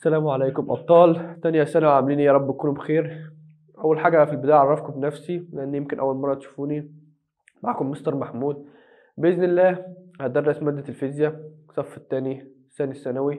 السلام عليكم أبطال تانية سنة عاملين إيه؟ يا رب تكونوا بخير أول حاجة في البداية أعرفكم بنفسي لأن يمكن أول مرة تشوفوني معكم مستر محمود بإذن الله هدرس مادة الفيزياء الصف التاني الثاني الثانوي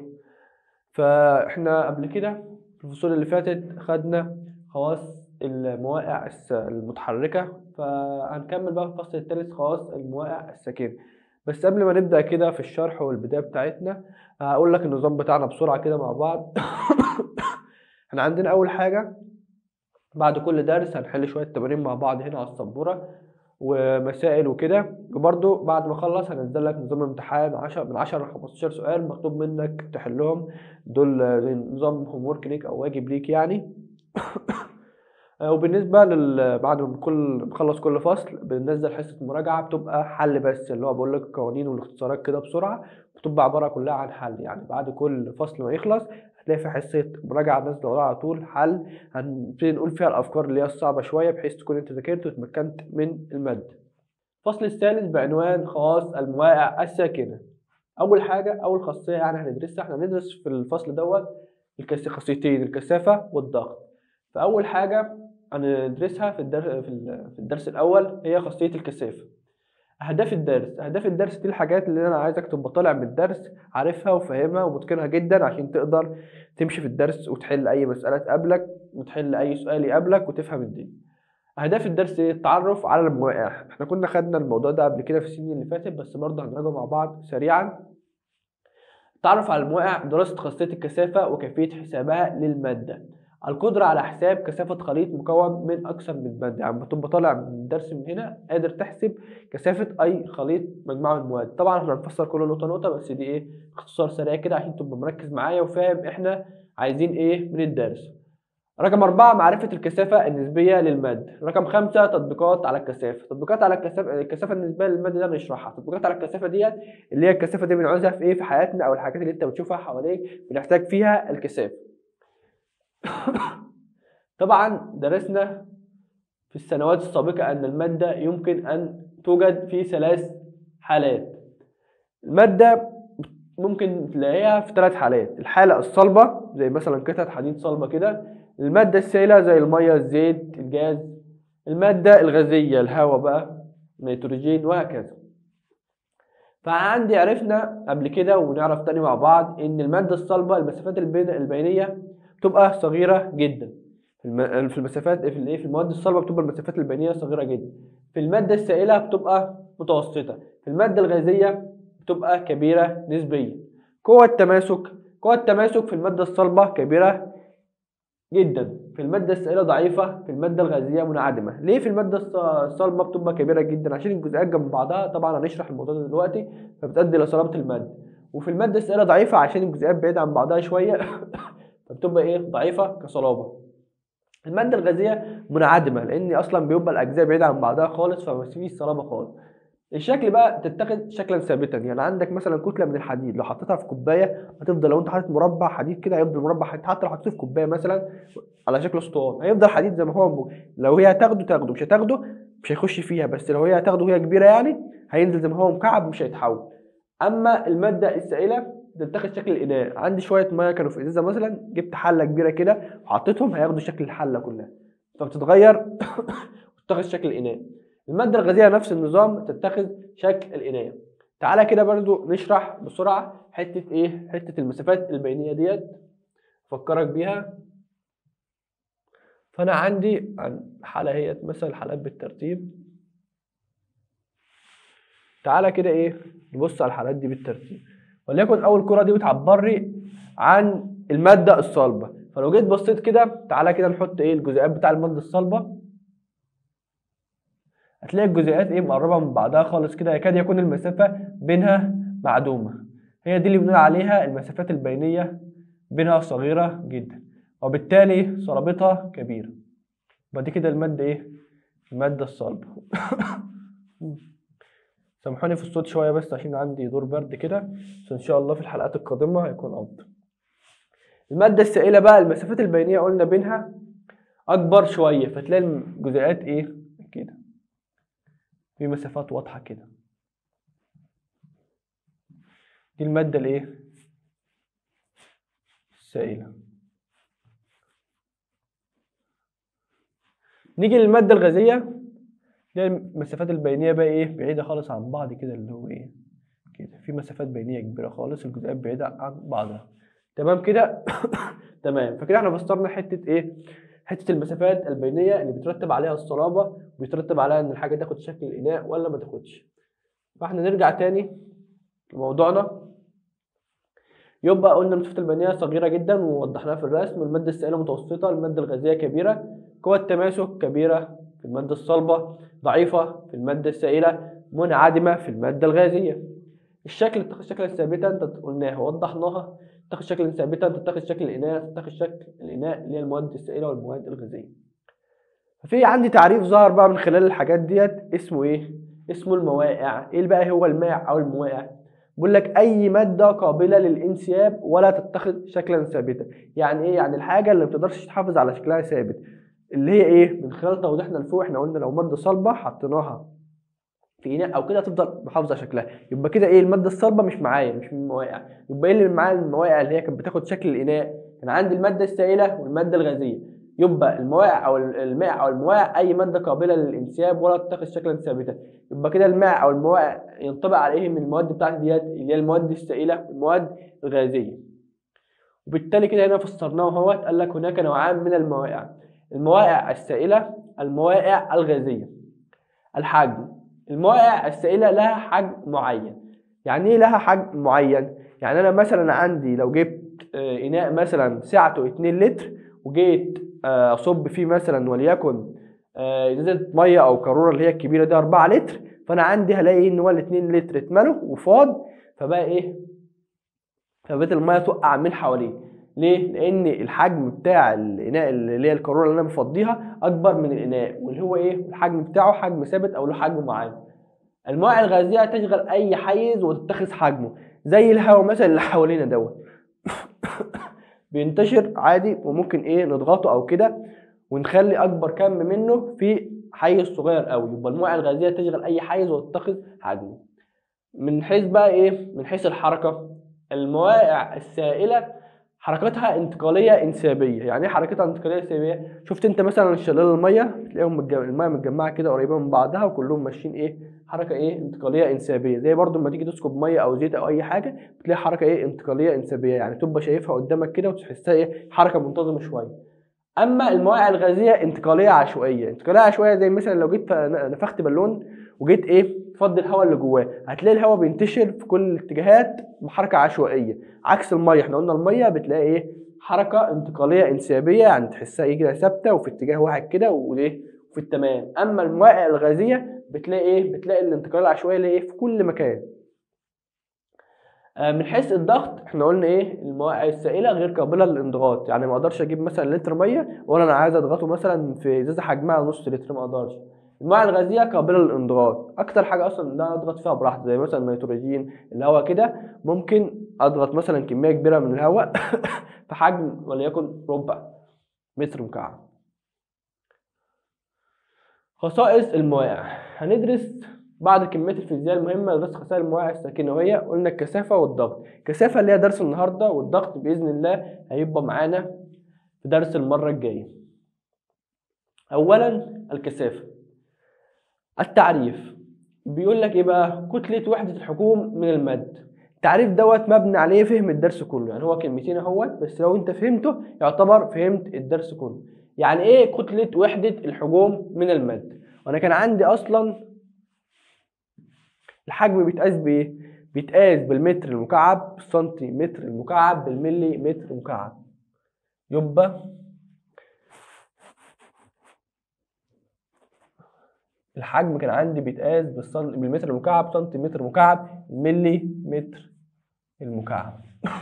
فإحنا قبل كده في الفصول اللي فاتت خدنا خواص المواقع الس- المتحركة فهنكمل بقى في الفصل الثالث خواص المواقع الساكنة بس قبل ما نبدأ كده في الشرح والبداية بتاعتنا هقول لك النظام بتاعنا بسرعة كده مع بعض احنا عندنا أول حاجة بعد كل درس هنحل شوية تمارين مع بعض هنا على السبورة ومسائل وكده وبرده بعد ما اخلص هنزل لك نظام امتحان 10 من 10 ل 15 سؤال مطلوب منك تحلهم دول زي نظام هوم ورك ليك او واجب ليك يعني آه، وبالنسبة لل بعد ما كل بخلص كل فصل بننزل حصة مراجعة بتبقى حل بس اللي هو بقول لك القوانين والاختصارات كده بسرعة بتبقى عبارة كلها عن حل يعني بعد كل فصل ما يخلص هتلاقي في حصة مراجعة نازلة وراها على طول حل هنبتدي نقول فيها الأفكار اللي هي الصعبة شوية بحيث تكون أنت ذاكرت واتمكنت من المادة. الفصل الثالث بعنوان خواص المواقع الساكنة. أول حاجة أول خاصية يعني هندرسها احنا هندرس في الفصل دوت الكس- خاصيتين الكثافة والضغط. فأول حاجة هندرسها في الدرس في ال- في الدرس الأول هي خاصية الكثافة. أهداف الدرس، أهداف الدرس دي الحاجات اللي أنا عايزك تبقى طالع من الدرس عارفها وفاهمها ومتقنها جدا عشان تقدر تمشي في الدرس وتحل أي مسألة تقابلك وتحل أي سؤال يقابلك وتفهم الدنيا. أهداف الدرس إيه؟ التعرف على المواقع، إحنا كنا خدنا الموضوع ده قبل كده في السنين اللي فاتت بس برضه هنراجعه مع بعض سريعا. التعرف على المواقع دراسة خاصية الكثافة وكيفية حسابها للمادة. القدرة على حساب كثافة خليط مكون من أكثر من مادة، يعني بتبقى طالع من الدرس من هنا قادر تحسب كثافة أي خليط مجموعة من المواد، طبعا احنا هنفسر كل نقطة نقطة بس دي إيه باختصار سريع كده عشان تبقى مركز معايا وفاهم إحنا عايزين إيه من الدرس. رقم أربعة معرفة الكثافة النسبية للمادة، رقم خمسة تطبيقات على الكثافة، تطبيقات على الكثافة الكثافة النسبية للمادة ده بنشرحها، تطبيقات على الكثافة ديت اللي هي الكثافة دي بنعوزها في إيه في حياتنا أو الحاجات اللي أنت بتشوفها حواليك بنحتاج فيها الكثافة. طبعا درسنا في السنوات السابقة أن المادة يمكن أن توجد في ثلاث حالات. المادة ممكن تلاقيها في ثلاث حالات، الحالة الصلبة زي مثلا قطعة حديد صلبة كده، المادة السائلة زي المية، الزيت، الجاز، المادة الغازية الهواء بقى، النيتروجين وهكذا. فعندي عرفنا قبل كده ونعرف تاني مع بعض إن المادة الصلبة المسافات البين- البينية بتبقى صغيرة جدا. في الم- في المسافات في الايه في المواد الصلبة بتبقى المسافات البينية صغيرة جدا. في المادة السائلة بتبقى متوسطة. في المادة الغازية بتبقى كبيرة نسبيا. قوة التماسك قوة التماسك في المادة الصلبة كبيرة جدا في المادة السائلة ضعيفة في المادة الغازية منعدمة ليه في المادة الص- الصلبة بتبقى كبيرة جدا عشان الجزيئات جنب بعضها طبعا هنشرح الموضوع ده دلوقتي فبتؤدي إلى صلابة المادة وفي المادة السائلة ضعيفة عشان الجزيئات بعيدة عن بعضها شوية فبتبقى ايه ضعيفة كصلابة المادة الغازية منعدمة لأن أصلا بيبقى الأجزاء بعيدة عن بعضها خالص فما فيش صلابة خالص الشكل بقى تتخذ شكلا ثابتا يعني عندك مثلا كتله من الحديد لو حطيتها في كوبايه هتفضل لو انت حاطط مربع حديد كده هيفضل مربع حديد حتى لو حطيته في كوبايه مثلا على شكل اسطوانه هيفضل حديد زي ما هو م- لو هي هتاخده تاخده مش هتاخده مش هيخش فيها بس لو هي هتاخده وهي كبيره يعني هينزل زي ما هو مكعب مش هيتحول اما الماده السائله تتخذ شكل الاناء عندي شويه ميه كانوا في ازازه مثلا جبت حله كبيره كده وحطيتهم هياخدوا شكل الحله كلها فبتتغير وتتخذ شكل الاناء المادة الغازية نفس النظام تتخذ شكل الإناء. تعالى كده برضو نشرح بسرعة حتة إيه؟ حتة المسافات البينية ديت أفكرك بيها. فأنا عندي عن حالة هي مثلا الحالات بالترتيب. تعالى كده إيه؟ نبص على الحالات دي بالترتيب. وليكن أول كرة دي بتعبر لي عن المادة الصلبة. فلو جيت بصيت كده تعالى كده نحط إيه الجزيئات بتاع المادة الصلبة. هتلاقي الجزيئات ايه مقربه من بعضها خالص كده يكاد يكون المسافه بينها معدومه هي دي اللي بنقول عليها المسافات البينيه بينها صغيره جدا وبالتالي صلابتها كبيره يبقى دي كده الماده ايه الماده الصلبه سامحوني في الصوت شويه بس عشان عندي دور برد كده بس ان شاء الله في الحلقات القادمه هيكون افضل الماده السائله بقى المسافات البينيه قلنا بينها اكبر شويه فتلاقي الجزيئات ايه كده في مسافات واضحة كده دي المادة الايه السائلة نيجي للمادة الغازية تلاقي المسافات البينية بقى ايه بعيدة خالص عن بعض كده اللي هو ايه كده في مسافات بينية كبيرة خالص الجزيئات بعيدة عن بعضها تمام كده تمام فكده احنا فسرنا حتة ايه حتة المسافات البينية اللي بيترتب عليها الصلابة وبيترتب عليها ان الحاجة تاخد شكل الإناء ولا ما تاخدش فاحنا نرجع تاني لموضوعنا يبقى قلنا المسافة البينية صغيرة جدا ووضحناها في الرسم المادة السائلة متوسطة المادة الغازية كبيرة قوى التماسك كبيرة في المادة الصلبة ضعيفة في المادة السائلة منعدمة في المادة الغازية الشكل تتخذ شكلا ثابتا انت قلناها ووضحناها تتخذ شكلا ثابتا تتخذ شكل الإناء تتخذ شكل الإناء اللي هي المواد السائلة والمواد الغازية ففي عندي تعريف ظهر بقى من خلال الحاجات ديت اسمه ايه؟ اسمه الموائع ايه بقى هو المائع او الموائع؟ بيقول لك اي ماده قابله للانسياب ولا تتخذ شكلا ثابتا يعني ايه يعني الحاجه اللي ما بتقدرش تحافظ على شكلها ثابت اللي هي ايه من خلال توضيحنا لفوق احنا قلنا لو ماده صلبه حطيناها في اناء او كده هتفضل محافظه على شكلها يبقى كده ايه الماده الصلبه مش معايا مش من الموائع يبقى ايه اللي معايا الموائع اللي هي كانت بتاخد شكل الاناء كان عندي الماده السائله والماده الغازيه يبقى الموائع او الماء او الموائع اي ماده قابله للانسياب ولا تتخذ شكلا ثابتا يبقى كده الماء او الموائع ينطبق على ايه من المواد بتاعتي ديت اللي هي المواد السائله والمواد الغازيه وبالتالي كده هنا فسرناه اهوت قال لك هناك نوعان من الموائع الموائع السائله الموائع الغازيه الحجم الموائع السائله لها حجم معين يعني ايه لها حجم معين يعني انا مثلا عندي لو جبت اناء مثلا سعته 2 لتر وجيت اصب فيه مثلا وليكن ازازه ميه او قاروره اللي هي الكبيره دي 4 لتر فانا عندي هلاقي ان هو ال 2 لتر اتملوا وفاض فبقى ايه فبقت الميه تقع من حواليه ليه؟ لان الحجم بتاع الاناء اللي هي القاروره اللي انا مفضيها اكبر من الاناء واللي هو ايه الحجم بتاعه حجم ثابت او له حجم معين الموائع الغازيه تشغل اي حيز وتتخذ حجمه زي الهواء مثلا اللي حوالينا دوت بينتشر عادي وممكن ايه نضغطه او كده ونخلي اكبر كم منه في حيز صغير قوي يبقى الموائع الغازيه تشغل اي حيز وتتخذ حجمه من حيث بقى ايه من حيث الحركه الموائع السائله حركتها انتقاليه انسيابيه يعني ايه حركتها انتقاليه انسيابيه شفت انت مثلا شلال الميه تلاقيهم متجم... الميه متجمعه كده قريبه من بعضها وكلهم ماشيين ايه حركه ايه انتقاليه انسيابيه زي برضو لما تيجي تسكب ميه او زيت او اي حاجه بتلاقي حركه ايه انتقاليه انسيابيه يعني تبقى شايفها قدامك كده وتحسها ايه حركه منتظمه شويه اما الموائع الغازيه انتقاليه عشوائيه انتقاليه عشوائيه زي مثلا لو جيت نفخت بالون وجيت ايه تفضي الهواء اللي جواه هتلاقي الهواء بينتشر في كل الاتجاهات بحركه عشوائيه عكس الميه احنا قلنا الميه بتلاقي ايه حركه انتقاليه انسيابيه يعني تحسها ايه كده ثابته وفي اتجاه واحد كده وايه في التمام اما الموائع الغازيه بتلاقي ايه بتلاقي الانتقال العشوائي اللي ايه في كل مكان من حيث الضغط احنا قلنا ايه الموائع السائله غير قابله للانضغاط يعني ما اقدرش اجيب مثلا لتر ميه وانا انا عايز اضغطه مثلا في ازازه حجمها نص لتر ما اقدرش الموائع الغازيه قابله للانضغاط اكتر حاجه اصلا ان انا اضغط فيها براحتي زي مثلا النيتروجين الهواء كده ممكن اضغط مثلا كميه كبيره من الهواء في حجم وليكن ربع متر مكعب خصائص الموائع هندرس بعض الكميات الفيزيائيه المهمه لدراسه خصائص الموائع الساكنه وهي قلنا الكثافه والضغط الكثافه اللي هي درس النهارده والضغط باذن الله هيبقى معانا في درس المره الجايه اولا الكثافه التعريف بيقول لك ايه بقى كتله وحده الحجوم من المد التعريف دوت مبني عليه فهم الدرس كله يعني هو كلمتين اهوت بس لو انت فهمته يعتبر فهمت الدرس كله يعني ايه كتله وحده الحجوم من المد وانا كان عندي اصلا الحجم بيتقاس بايه بيتقاس بالمتر المكعب بالسنتيمتر المكعب بالملي متر مكعب يبقى الحجم كان عندي بيتقاس بالسن... بالمتر المكعب سنتيمتر مكعب ملي متر المكعب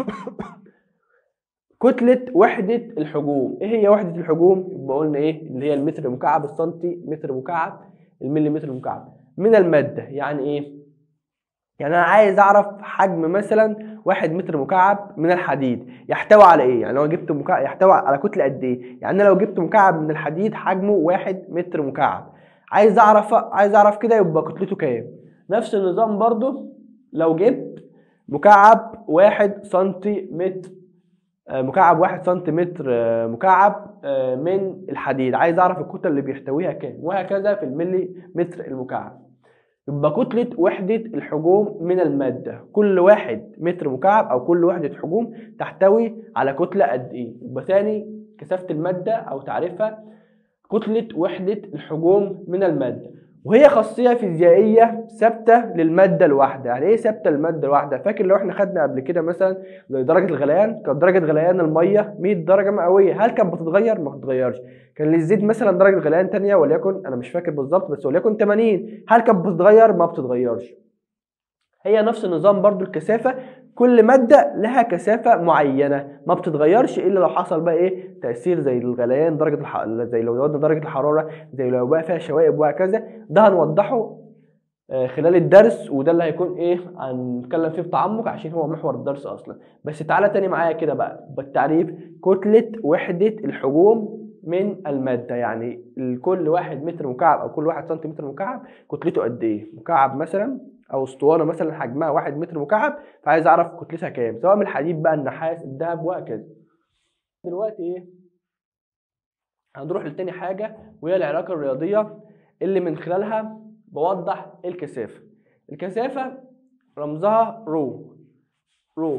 كتلة وحدة الحجوم ايه هي وحدة الحجوم يبقى قلنا ايه اللي هي المتر المكعب السنتي متر مكعب الملي متر مكعب من المادة يعني ايه يعني انا عايز اعرف حجم مثلا واحد متر مكعب من الحديد يحتوي على ايه يعني لو جبت مكعب يحتوي على كتله قد ايه يعني انا لو جبت مكعب من الحديد حجمه واحد متر مكعب عايز اعرف عايز اعرف كده يبقى كتلته كام نفس النظام برضو لو جبت مكعب واحد سنتيمتر آه، مكعب واحد سنتيمتر آه، مكعب آه، من الحديد عايز اعرف الكتله اللي بيحتويها كام وهكذا في الملي متر المكعب يبقى كتلة وحدة الحجوم من المادة كل واحد متر مكعب أو كل وحدة حجوم تحتوي على كتلة قد إيه يبقى تاني كثافة المادة أو تعريفها كتلة وحدة الحجوم من المادة وهي خاصية فيزيائية ثابتة للمادة الواحدة يعني ايه ثابتة للمادة الواحدة فاكر لو احنا خدنا قبل كده مثلا زي درجة الغليان كانت درجة غليان المية 100 درجة مئوية هل كانت بتتغير ما بتتغيرش كان للزيت مثلا درجة غليان تانية وليكن انا مش فاكر بالظبط بس وليكن 80 هل كانت بتتغير ما بتتغيرش هي نفس النظام برضو الكثافة كل مادة لها كثافة معينة ما بتتغيرش إلا لو حصل بقى إيه تأثير زي الغليان درجة الح... زي لو زودنا درجة الحرارة زي لو بقى فيها شوائب وهكذا ده هنوضحه آه، خلال الدرس وده اللي هيكون ايه هنتكلم فيه بتعمق عشان هو محور الدرس اصلا بس تعالى تاني معايا كده بقى بالتعريف كتلة وحدة الحجوم من المادة يعني كل واحد متر مكعب او كل واحد سنتيمتر مكعب كتلته قد ايه مكعب مثلا او اسطوانه مثلا حجمها واحد متر مكعب فعايز اعرف كتلتها كام سواء من الحديد بقى النحاس الذهب وهكذا دلوقتي ايه هنروح لتاني حاجه وهي العلاقه الرياضيه اللي من خلالها بوضح الكثافه الكثافه رمزها رو رو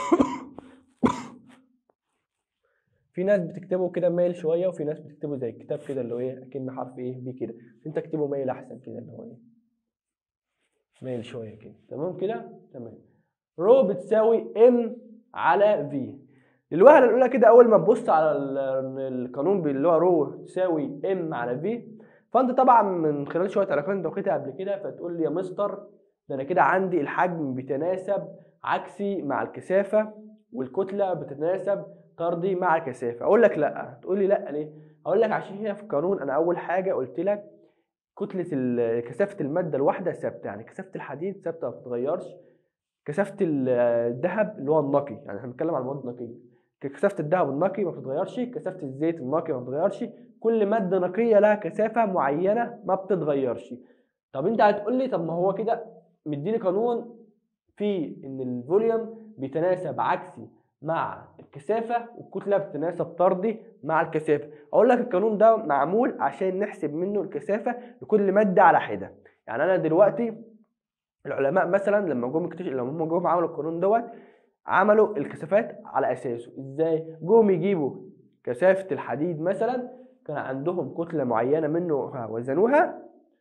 في ناس بتكتبه كده مايل شويه وفي ناس بتكتبه زي الكتاب كده اللي هو ايه اكن حرف ايه بي كده انت اكتبه مايل احسن كده اللي هو ايه مايل شويه كده تمام كده تمام رو بتساوي ام على في الوهله الاولى كده اول ما تبص على ال- القانون اللي هو رو تساوي ام على في فانت طبعا من خلال شويه علاقات انت واخدها قبل كده فتقول لي يا مستر ده انا كده عندي الحجم بيتناسب عكسي مع الكثافه والكتله بتتناسب طردي مع الكثافه اقول لك لا تقول لي لا ليه اقول لك عشان هنا في القانون انا اول حاجه قلت لك كتله ال- كثافه الماده الواحده ثابته يعني كثافه الحديد ثابته ما بتتغيرش كثافه ال- الذهب اللي هو النقي يعني احنا بنتكلم عن مواد نقيه كثافه الذهب النقي ما بتتغيرش كثافه الزيت النقي ما بتتغيرش كل ماده نقيه لها كثافه معينه ما بتتغيرش طب انت هتقول لي طب ما هو كده مديني قانون فيه ان الفوليوم بيتناسب عكسي مع الكثافه والكتله بتتناسب طردي مع الكثافه اقول لك القانون ده معمول عشان نحسب منه الكثافه لكل ماده على حده يعني انا دلوقتي العلماء مثلا لما جم اكتشفوا لما هم جم عملوا القانون دوت عملوا الكثافات على اساسه ازاي جم يجيبوا كثافه الحديد مثلا كان عندهم كتله معينه منه وزنوها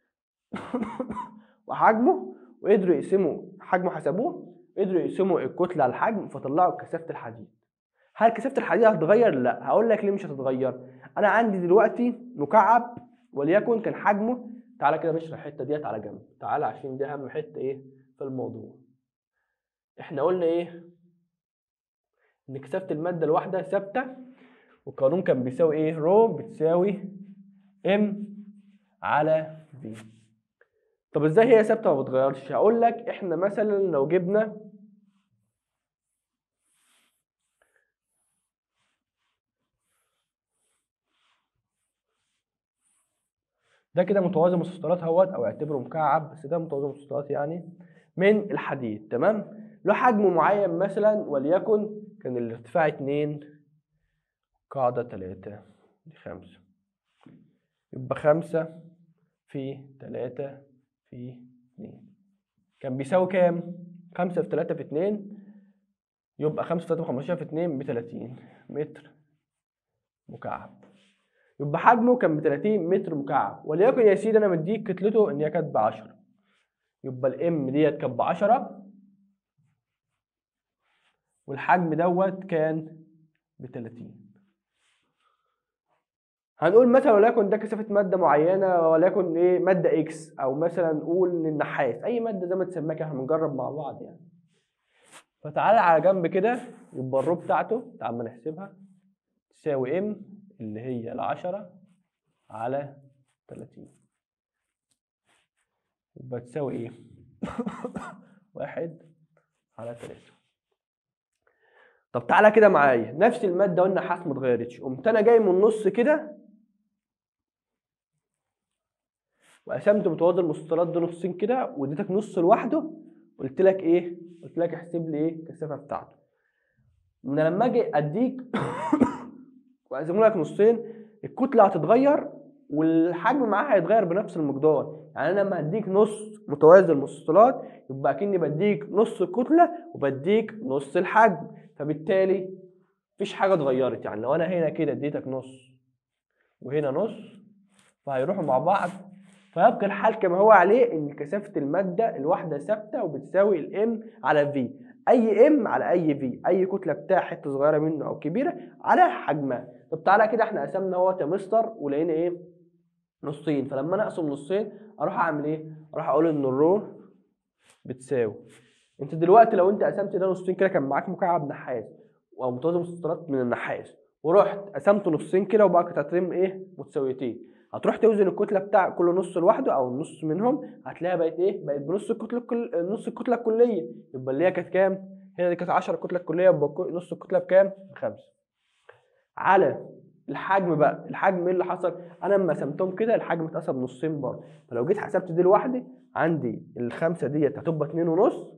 وحجمه وقدروا يقسموا حجمه حسبوه قدروا يقسموا الكتله على الحجم فطلعوا كثافه الحديد هل كثافه الحديد هتتغير لا هقول لك ليه مش هتتغير انا عندي دلوقتي مكعب وليكن كان حجمه تعالى كده نشرح الحته ديت على جنب تعالى عشان دي اهم حته ايه في الموضوع احنا قلنا ايه ان كثافه الماده الواحده ثابته والقانون كان بيساوي ايه رو بتساوي ام على في طب ازاي هي ثابته ما بتتغيرش هقول لك احنا مثلا لو جبنا ده كده متوازي مسطرات اهوت او اعتبره مكعب بس ده متوازي مسطرات يعني من الحديد تمام له حجم معين مثلا وليكن كان الارتفاع 2 قاعدة 3 دي 5 يبقى 5 في 3 في 2 كان بيساوي كام؟ 5 في 3 في 2 يبقى 5 في 3 في 15 في 2 ب 30 متر مكعب يبقى حجمه كان ب 30 متر مكعب وليكن يا سيدي انا مديك كتلته ان هي كانت ب 10 يبقى الام ديت كانت ب 10 والحجم دوت كان ب 30 هنقول مثلا وليكن ده كثافه ماده معينه وليكن ايه ماده اكس او مثلا نقول ان النحاس اي ماده زي ما تسميها كده هنجرب مع بعض يعني فتعالى على جنب كده يبقى الرو بتاعته تعال ما نحسبها تساوي ام اللي هي العشرة على 30 يبقى تساوي ايه؟ واحد على تلاتة طب تعالى كده معايا نفس المادة والنحاس ما اتغيرتش قمت انا جاي من النص كده وقسمت متوازي المسطرات ده نصين كده واديتك نص لوحده قلت لك ايه؟ قلت لك احسب لي ايه الكثافة بتاعته ان لما اجي اديك واقسمه لك نصين الكتله هتتغير والحجم معاها هيتغير بنفس المقدار يعني انا لما اديك نص متوازي المستطيلات يبقى اكني بديك نص الكتله وبديك نص الحجم فبالتالي مفيش حاجه اتغيرت يعني لو انا هنا كده اديتك نص وهنا نص فهيروحوا مع بعض فيبقى الحال كما هو عليه ان كثافه الماده الواحده ثابته وبتساوي الام على في اي ام على اي في اي كتله بتاع حته صغيره منه او كبيره على حجمها طب تعالى كده احنا قسمنا اهوت يا مستر ولقينا ايه نصين فلما انا اقسم نصين اروح اعمل ايه اروح اقول ان الرو بتساوي انت دلوقتي لو انت قسمت ده نصين كده كان معاك مكعب نحاس او متوازي مسطرات من النحاس ورحت قسمته نصين كده وبقى قطعتين ايه متساويتين هتروح توزن الكتله بتاع كل نص لوحده او النص منهم هتلاقيها بقت ايه بقت بنص الكتله الكل... نص الكتله الكليه يبقى اللي هي كانت كام هنا دي كانت 10 الكتله الكليه يبقى نص الكتله بكام بخمسه على الحجم بقى الحجم ايه اللي حصل انا لما قسمتهم كده الحجم اتقسم نصين برضه فلو جيت حسبت دي لوحدي عندي الخمسه ديت هتبقى اتنين ونص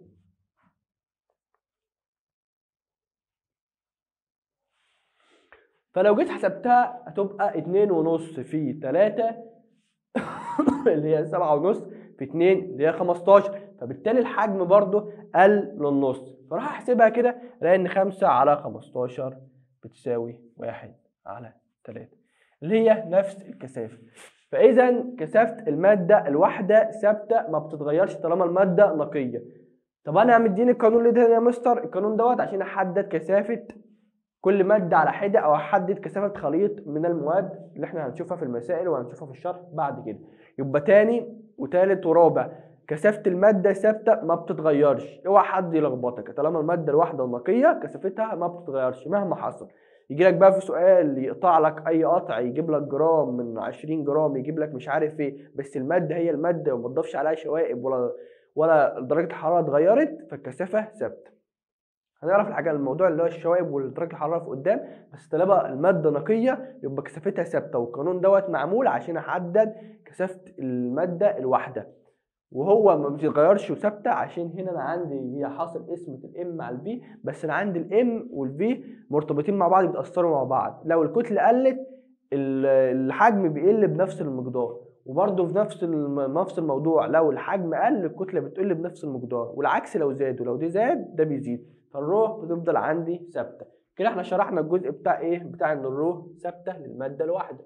فلو جيت حسبتها هتبقى اتنين ونص في تلاتة اللي هي سبعة ونص في اتنين اللي هي خمستاشر فبالتالي الحجم برضو قل للنص فراح احسبها كده الاقي ان خمسة على خمستاشر بتساوي واحد على تلاتة اللي هي نفس الكثافة فإذا كثافة المادة الواحدة ثابتة ما بتتغيرش طالما المادة نقية طب أنا مديني القانون اللي ده يا مستر القانون دوت عشان أحدد كثافة كل مادة على حدة أو أحدد كثافة خليط من المواد اللي إحنا هنشوفها في المسائل وهنشوفها في الشرح بعد كده يبقى تاني وتالت ورابع كثافة المادة ثابتة ما بتتغيرش اوعى حد يلخبطك طالما المادة الواحدة نقية كثافتها ما بتتغيرش مهما حصل يجي لك بقى في سؤال يقطع لك اي قطع يجيب لك جرام من 20 جرام يجيب لك مش عارف ايه بس الماده هي الماده وما تضافش عليها شوائب ولا ولا درجه الحراره اتغيرت فالكثافه ثابته هنعرف الحاجه الموضوع اللي هو الشوائب ودرجه الحراره في قدام بس طالما الماده نقيه يبقى كثافتها ثابته والقانون دوت معمول عشان احدد كثافه الماده الواحده وهو ما بيتغيرش وثابته عشان هنا انا عندي هي حاصل اسمة الام مع الفي بس انا عندي الام والفي مرتبطين مع بعض بيتاثروا مع بعض لو الكتله قلت الحجم بيقل بنفس المقدار وبرضه في نفس نفس الموضوع لو الحجم قل الكتله بتقل بنفس المقدار والعكس لو زاد ولو دي زاد ده بيزيد فالرو بتفضل عندي ثابته كده احنا شرحنا الجزء بتاع ايه بتاع ان الرو ثابته للماده الواحده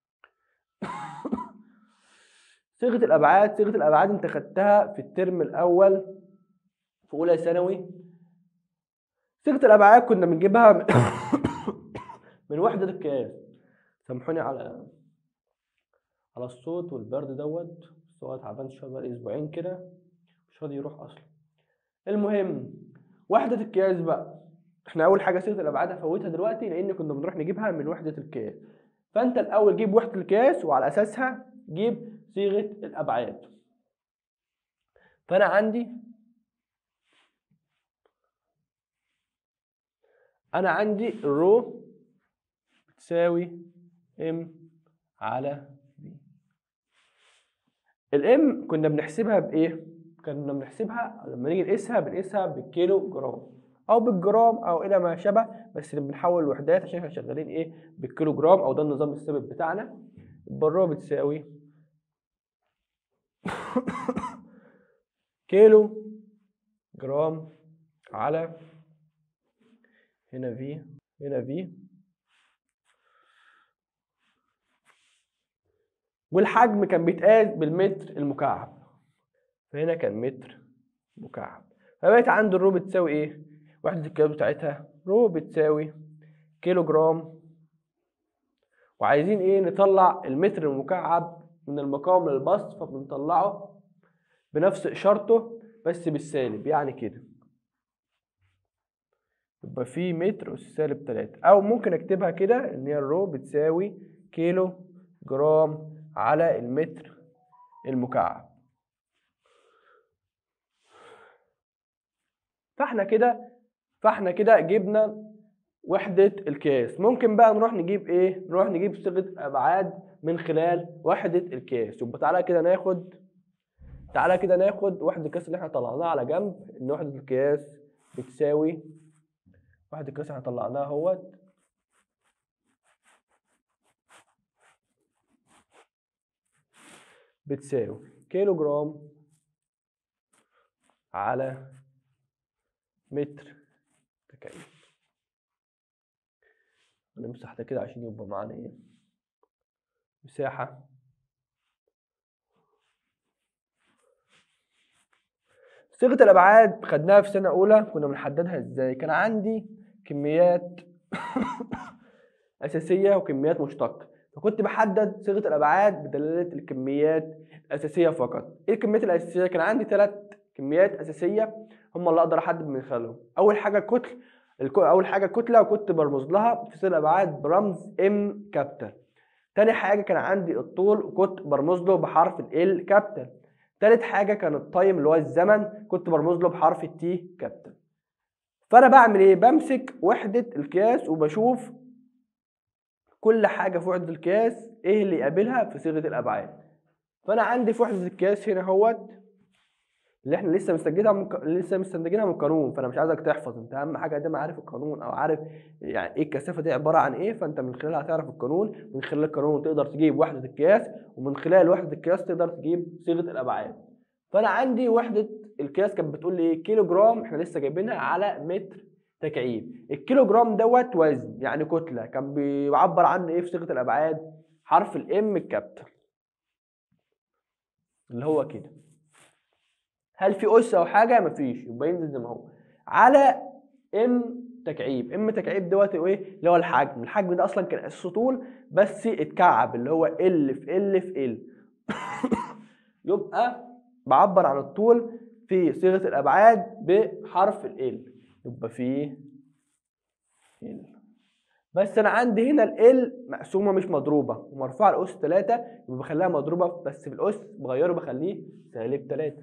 صيغه الابعاد صيغه الابعاد انت خدتها في الترم الاول في اولى ثانوي صيغه الابعاد كنا بنجيبها من, من وحده القياس سامحوني على على الصوت والبرد دوت بس هو تعبان شويه بقى اسبوعين كده مش راضي يروح اصلا المهم وحده القياس بقى احنا اول حاجه صيغه الابعاد هفوتها دلوقتي لان كنا بنروح نجيبها من وحده القياس فانت الاول جيب وحده القياس وعلى اساسها جيب صيغه الابعاد فانا عندي انا عندي الرو بتساوي ام على في الام كنا بنحسبها بايه كنا بنحسبها لما نيجي نقيسها بنقيسها بالكيلو جرام او بالجرام او الى ما شابه بس بنحول الوحدات عشان احنا شغالين ايه بالكيلو جرام او ده النظام الثابت بتاعنا يبقى الرو بتساوي كيلو جرام على هنا في هنا في والحجم كان بيتقاس بالمتر المكعب فهنا كان متر مكعب فبقيت عندي الرو بتساوي ايه وحدة القياس بتاعتها رو بتساوي كيلو جرام وعايزين ايه نطلع المتر المكعب من المقام للبسط فبنطلعه بنفس اشارته بس بالسالب يعني كده يبقى في متر أس سالب تلاتة أو ممكن أكتبها كده إن هي الرو بتساوي كيلو جرام على المتر المكعب فاحنا كده فاحنا كده جبنا وحدة القياس ممكن بقى نروح نجيب ايه نروح نجيب صيغة ابعاد من خلال وحدة القياس يبقى تعالى كده ناخد تعالى كده ناخد وحدة القياس اللي احنا طلعناها على جنب ان وحدة القياس بتساوي وحدة القياس احنا طلعناها اهوت بتساوي كيلو جرام على متر تكعيب نمسح ده كده عشان يبقى معانا ايه مساحة صيغة الأبعاد خدناها في سنة أولى كنا بنحددها إزاي؟ كان عندي كميات أساسية وكميات مشتقة فكنت بحدد صيغة الأبعاد بدلالة الكميات الأساسية فقط إيه الكميات الأساسية؟ كان عندي ثلاث كميات أساسية هم اللي أقدر أحدد من خلالهم أول حاجة الكتل الك- أول حاجة الكتلة وكنت برمز لها في صيغة الأبعاد برمز إم كابيتال تاني حاجة كان عندي الطول وكنت برمز له بحرف ال كابيتال تالت حاجة كان التايم اللي هو الزمن كنت برمز له بحرف التي كابيتال فأنا بعمل إيه؟ بمسك وحدة القياس وبشوف كل حاجة في وحدة القياس إيه اللي يقابلها في صيغة الأبعاد فأنا عندي في وحدة القياس هنا اهوت اللي احنا لسه مستنتجينها من ق- لسه مستنتجينها من القانون فانا مش عايزك تحفظ انت اهم حاجه دايما عارف القانون او عارف يعني ايه الكثافه دي عباره عن ايه فانت من خلالها هتعرف القانون من خلال القانون تقدر تجيب وحده القياس ومن خلال وحده القياس تقدر تجيب صيغه الابعاد فانا عندي وحده القياس كانت بتقول لي ايه كيلو جرام احنا لسه جايبينها على متر تكعيب الكيلو جرام دوت وزن يعني كتله كان بيعبر عنه ايه في صيغه الابعاد حرف الام الكابيتال اللي هو كده هل في اس او حاجه مفيش يبقى ينزل زي ما هو على ام تكعيب ام تكعيب دوت ايه اللي هو الحجم الحجم ده اصلا كان اساسه طول بس اتكعب اللي هو ال في ال في ال يبقى بعبر عن الطول في صيغه الابعاد بحرف ال يبقى فيه ال بس انا عندي هنا ال مقسومه مش مضروبه ومرفوعه الاس 3 يبقى بخليها مضروبه بس في الاس بغيره بخليه سالب 3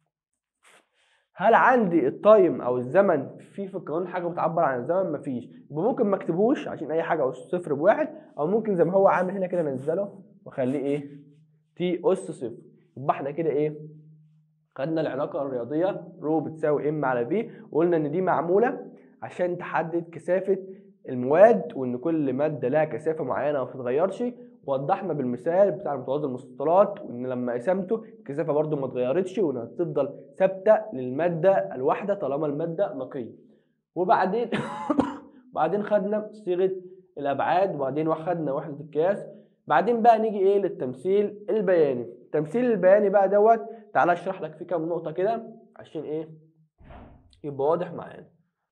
هل عندي التايم او الزمن في في القانون حاجه بتعبر عن الزمن مفيش يبقى ممكن ما اكتبوش عشان اي حاجه اس صفر بواحد او ممكن زي ما هو عامل هنا كده انزله واخليه ايه تي اس صفر يبقى احنا كده ايه خدنا العلاقه الرياضيه رو بتساوي ام على في وقلنا ان دي معموله عشان تحدد كثافه المواد وان كل ماده لها كثافه معينه ما بتتغيرش وضحنا بالمثال بتاع المتوازي المستطيلات وان لما قسمته الكثافه برده ما اتغيرتش وانها تفضل ثابته للماده الواحده طالما الماده نقيه وبعدين بعدين خدنا صيغه الابعاد وبعدين خدنا وحده القياس بعدين بقى نيجي ايه للتمثيل البياني التمثيل البياني بقى دوت تعالى اشرح لك فيه كام نقطه كده عشان ايه يبقى واضح معانا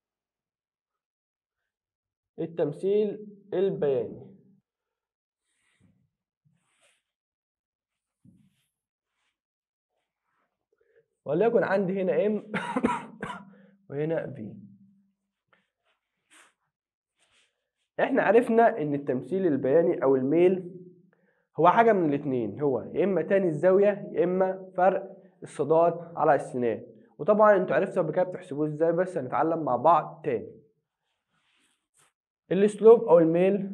التمثيل البياني وليكن عندي هنا ام وهنا في احنا عرفنا ان التمثيل البياني او الميل هو حاجه من الاثنين هو يا اما تاني الزاويه يا اما فرق الصادات على السنان وطبعا انتوا عرفتوا قبل كده بتحسبوه ازاي بس هنتعلم مع بعض تاني السلوب او الميل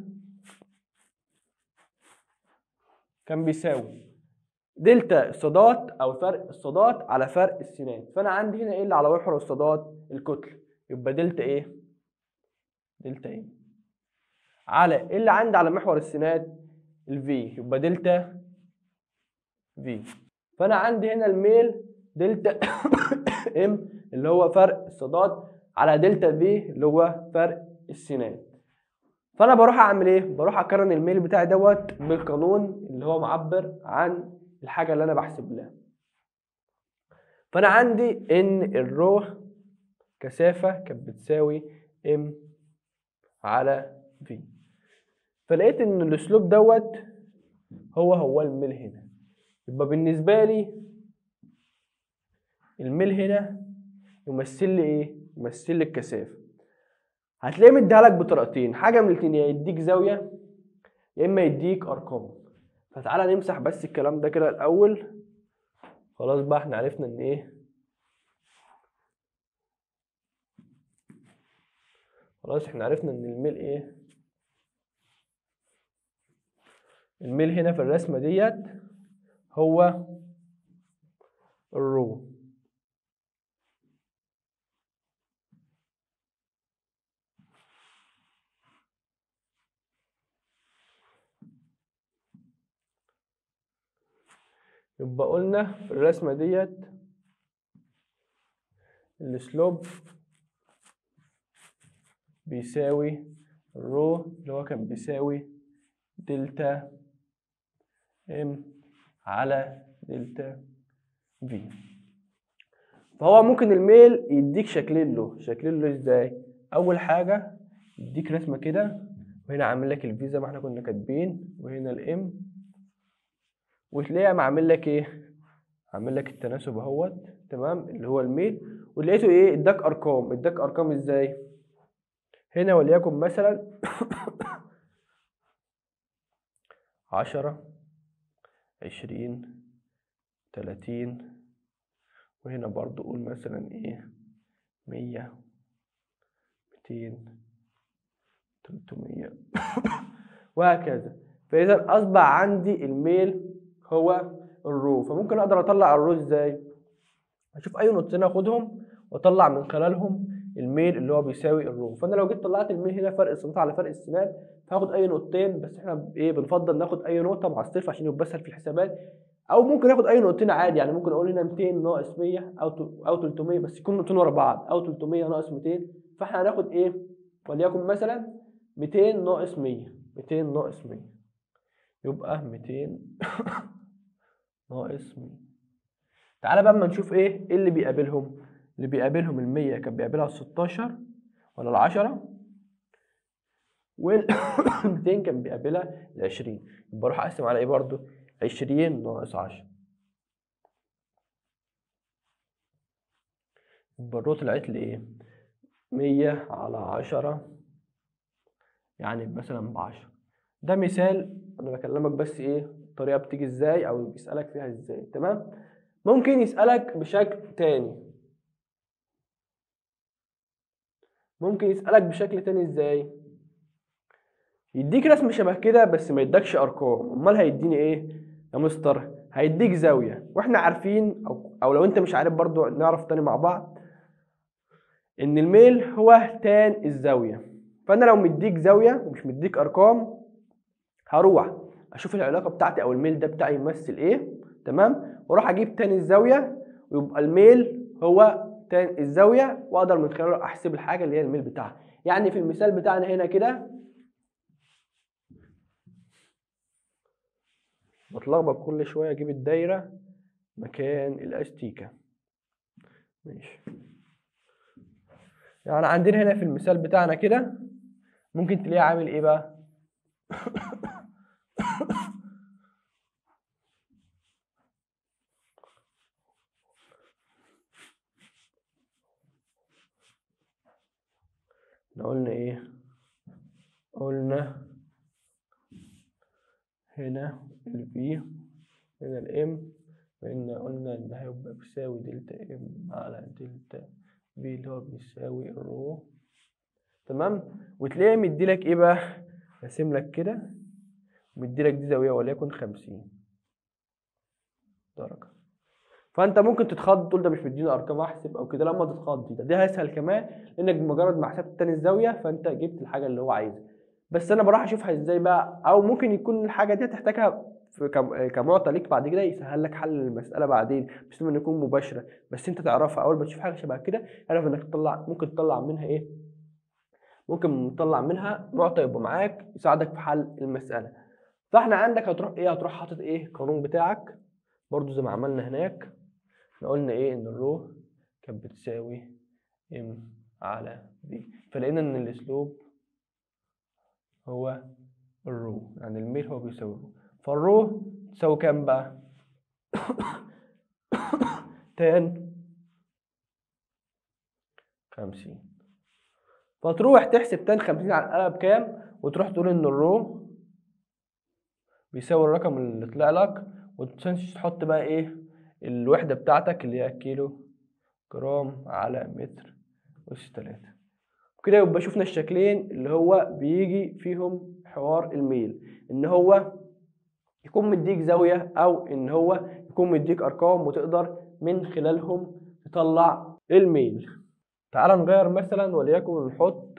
كان بيساوي دلتا الصادات او فرق الصادات على فرق السنان فانا عندي هنا ايه اللي على محور الصادات الكتله يبقى دلتا ايه دلتا ايه على إيه اللي عندي على محور السنات الفي يبقى دلتا في فانا عندي هنا الميل دلتا ام اللي هو فرق الصادات على دلتا في اللي هو فرق السنات فانا بروح اعمل ايه بروح اقارن الميل بتاعي دوت بالقانون اللي هو معبر عن الحاجه اللي انا بحسب لها فانا عندي ان الرو كثافه كانت بتساوي ام على في فلقيت ان الاسلوب دوت هو هو الميل هنا يبقى بالنسبه لي الميل هنا يمثل لي ايه يمثل لي الكثافه هتلاقيه مديها لك بطريقتين حاجه من الاثنين يا يديك زاويه يا اما يديك ارقام فتعالى نمسح بس الكلام ده كده الاول خلاص بقى احنا عرفنا ان ايه خلاص احنا عرفنا ان الميل ايه الميل هنا في الرسمه ديت هو الرو يبقى قلنا في الرسمة ديت السلوب بيساوي الرو اللي هو كان بيساوي دلتا ام على دلتا في فهو ممكن الميل يديك شكلين له شكلين له ازاي اول حاجه يديك رسمه كده وهنا عامل لك الفي زي ما احنا كنا كاتبين وهنا الام وتلاقيها معامل لك ايه عامل لك التناسب اهوت تمام اللي هو الميل ولقيته ايه اداك ارقام اداك ارقام ازاي هنا وليكن مثلا عشرة عشرين تلاتين وهنا برضو قول مثلا ايه مية ميتين تلتمية وهكذا فإذا أصبح عندي الميل هو الرو فممكن أقدر أطلع الرو إزاي؟ أشوف أي نقطتين أخدهم وأطلع من خلالهم الميل اللي هو بيساوي الرو فأنا لو جيت طلعت الميل هنا فرق السنتي على فرق السمات فهاخد أي نقطتين بس إحنا إيه بنفضل ناخد أي نقطة مع الصفر عشان يبقى أسهل في الحسابات او ممكن اخد اي نقطتين عادي يعني ممكن اقول هنا 200 ناقص 100 او او 300 بس يكون نقطتين ورا بعض او 300 ناقص 200 فاحنا هناخد ايه وليكن مثلا 200 ناقص 100 200 ناقص 100 يبقى 200 ناقص 100 تعالى بقى اما نشوف ايه ايه اللي بيقابلهم اللي بيقابلهم ال 100 كان بيقابلها ال 16 ولا ال 10 وال 200 كان بيقابلها ال 20 يبقى اروح اقسم على ايه برضو عشرين ناقص عشرة يبقى الرو طلعت لي ايه مية على عشرة يعني مثلا بعشرة ده مثال انا بكلمك بس ايه الطريقة بتيجي ازاي او بيسألك فيها ازاي تمام ممكن يسألك بشكل تاني ممكن يسألك بشكل تاني ازاي يديك رسم شبه كده بس ما يدكش ارقام امال هيديني ايه يا مستر هيديك زاوية واحنا عارفين او, أو لو انت مش عارف برضو نعرف تاني مع بعض ان الميل هو تان الزاوية فانا لو مديك زاوية ومش مديك ارقام هروح اشوف العلاقة بتاعتي او الميل ده بتاعي يمثل ايه تمام واروح اجيب تاني الزاوية ويبقى الميل هو تان الزاوية واقدر من خلاله احسب الحاجة اللي هي الميل بتاعها يعني في المثال بتاعنا هنا كده بتلخبط كل شوية أجيب الدايرة مكان الأستيكة ماشي يعني عندنا هنا في المثال بتاعنا كده ممكن تلاقيه عامل إيه بقى؟ احنا قلنا ايه قلنا هنا البي هنا الام وإن قلنا إن هيبقى بيساوي دلتا ام على دلتا بي اللي هو بيساوي الرو تمام وتلاقيه مديلك ايه بقى راسم لك كده مديلك دي زاوية وليكن خمسين درجة فانت ممكن تتخض تقول ده مش مديني ارقام احسب او كده لما تتخض ده ده اسهل كمان لانك بمجرد ما حسبت تاني الزاويه فانت جبت الحاجه اللي هو عايزها بس انا بروح اشوفها ازاي بقى او ممكن يكون الحاجه دي تحتاجها في كم- كمعطى ليك بعد كده يسهل لك حل المساله بعدين مش لازم يكون مباشره بس انت تعرفها اول ما تشوف حاجه شبه كده اعرف انك تطلع ممكن تطلع منها ايه ممكن تطلع منها معطى يبقى معاك يساعدك في حل المساله فاحنا عندك هتروح ايه هتروح حاطط ايه القانون بتاعك برضو زي ما عملنا هناك احنا قلنا ايه ان الرو كانت بتساوي ام على بي فلقينا ان الاسلوب هو الرو يعني الميل هو بيساوي الرو فالرو تساوي كام بقى تان خمسين فتروح تحسب تان خمسين على الآلة بكام وتروح تقول إن الرو بيساوي الرقم اللي طلع لك وتنساش تحط بقى إيه الوحدة بتاعتك اللي هي كيلو جرام على متر أس تلاتة كده يبقى شفنا الشكلين اللي هو بيجي فيهم حوار الميل إن هو يكون مديك زاوية أو إن هو يكون مديك أرقام وتقدر من خلالهم تطلع الميل تعال نغير مثلا وليكن نحط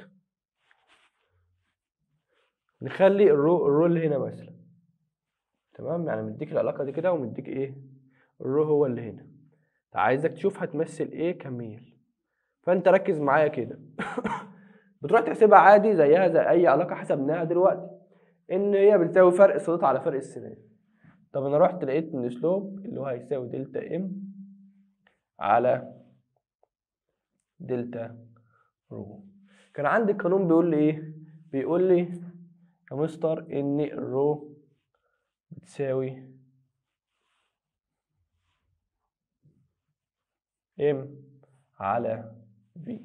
نخلي الرو الرول هنا مثلا تمام يعني مديك العلاقة دي كده ومديك إيه الرو هو اللي هنا عايزك تشوف هتمثل ايه كميل فانت ركز معايا كده بتروح تحسبها عادي زيها زي اي علاقه حسبناها دلوقتي ان هي بتساوي فرق السدود على فرق السنان طب انا رحت لقيت ان سلوب اللي هو هيساوي دلتا ام على دلتا رو كان عندي قانون بيقول لي ايه بيقول لي يا مستر ان الرو بتساوي ام على في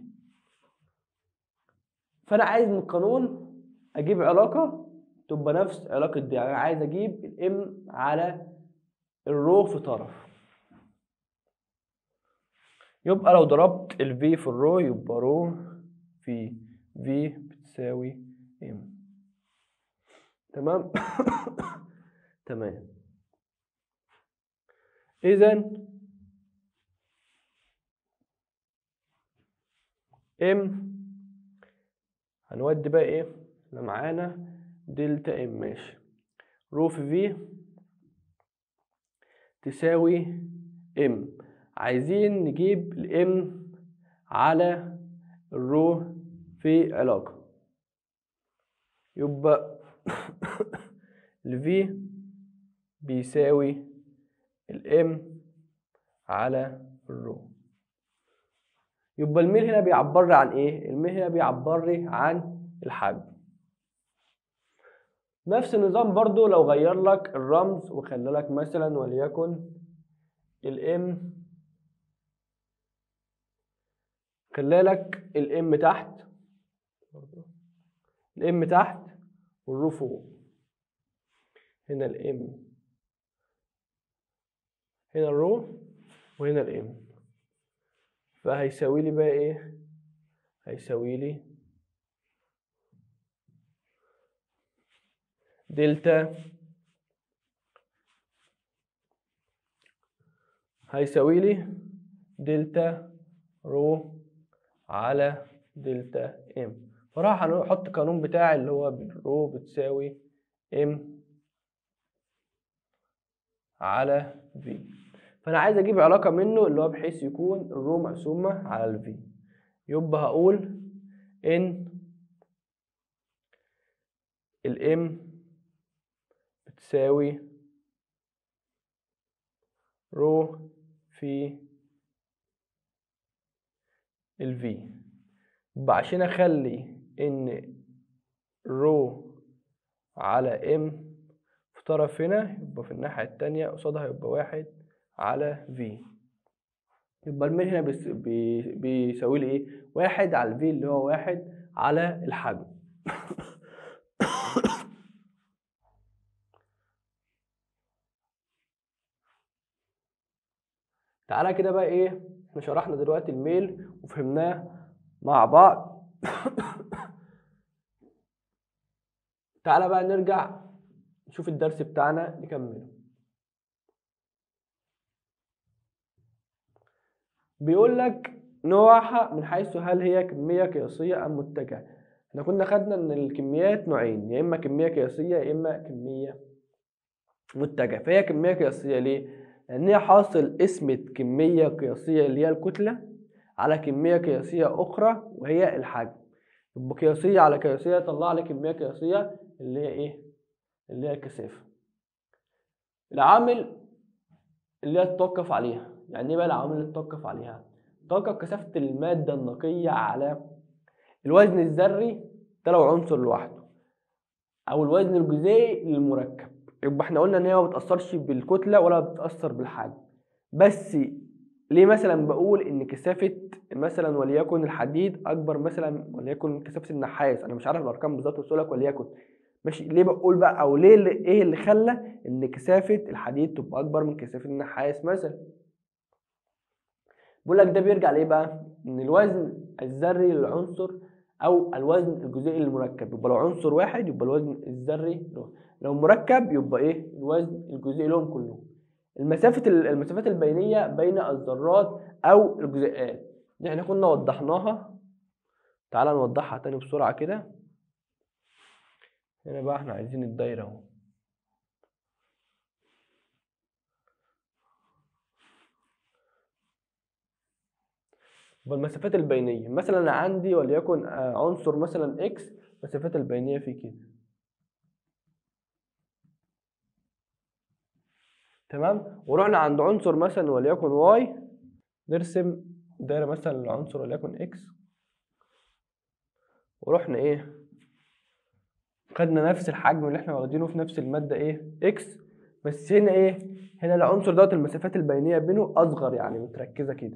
فانا عايز من القانون اجيب علاقه تبقى نفس علاقه دي يعني انا عايز اجيب الام على الرو في طرف يبقى لو ضربت الفي في الرو يبقى رو في في بتساوي ام تمام تمام اذا ام هنودي بقى ايه احنا معانا دلتا ام ماشي رو في في تساوي ام عايزين نجيب الام على الرو في علاقة يبقى الفي بيساوي الام على الرو يبقى الميل هنا بيعبر لي عن ايه الميل هنا بيعبر لي عن الحجم نفس النظام برضو لو غير لك الرمز وخلى لك مثلا وليكن الام خلى لك الام تحت الام تحت والرو فوق هنا الام هنا الرو وهنا الام فهيساوي لي بقى ايه هيساوي لي دلتا هيساوي لي دلتا رو على دلتا ام فراح هنحط القانون بتاعي اللي هو رو بتساوي ام على في فانا عايز اجيب علاقه منه اللي هو بحيث يكون الرو مقسومه على الفي يبقى هقول ان الام بتساوي رو في الفي يبقى عشان اخلي ان رو على ام في طرف هنا يبقى في الناحية التانية قصادها يبقى واحد على في يبقى الميل هنا بيس- بي- بيساوي لي ايه واحد على الفي اللي هو واحد على الحجم تعالى كده بقى ايه احنا شرحنا دلوقتي الميل وفهمناه مع بعض تعالى بقى نرجع نشوف الدرس بتاعنا نكمله بيقول لك نوعها من حيث هل هي كمية قياسية أم متجهة احنا كنا خدنا ان الكميات نوعين يا اما كمية قياسية يا اما كمية متجهة فهي كمية قياسية ليه؟ لأن هي حاصل قسمة كمية قياسية اللي هي الكتلة على كمية قياسية أخرى وهي الحجم يبقى قياسية على قياسية طلع لي كمية قياسية اللي هي إيه؟ اللي هي الكثافة العامل اللي هي تتوقف عليها يعني إيه بقى العوامل اللي تتوقف عليها؟ توقف كثافة المادة النقية على الوزن الذري ده لو عنصر لوحده أو الوزن الجزيئي للمركب يبقى احنا قلنا ان هي ما بتأثرش بالكتلة ولا بتأثر بالحجم بس ليه مثلا بقول ان كثافة مثلا وليكن الحديد اكبر مثلا وليكن كثافة النحاس انا مش عارف الارقام بالظبط بس لك وليكن ماشي ليه بقول بقى او ليه اللي ايه اللي خلى ان كثافة الحديد تبقى اكبر من كثافة النحاس مثلا بقول لك ده بيرجع لايه بقى ان الوزن الذري للعنصر او الوزن الجزيئي للمركب يبقى لو عنصر واحد يبقى الوزن الذري له لو مركب يبقى ايه الوزن الجزيئي لهم كلهم المسافة المسافات البينية بين الذرات أو الجزيئات دي احنا كنا وضحناها تعال نوضحها تاني بسرعة كده هنا بقى احنا عايزين الدايرة اهو والمسافات البينيه مثلا انا عندي وليكن آه، عنصر مثلا اكس المسافات البينيه فيه كده تمام ورحنا عند عنصر مثلا وليكن واي نرسم دايره مثلا لعنصر وليكن اكس ورحنا ايه خدنا نفس الحجم اللي احنا واخدينه في نفس الماده ايه اكس بس هنا ايه هنا العنصر دوت المسافات البينيه بينه اصغر يعني متركزه كده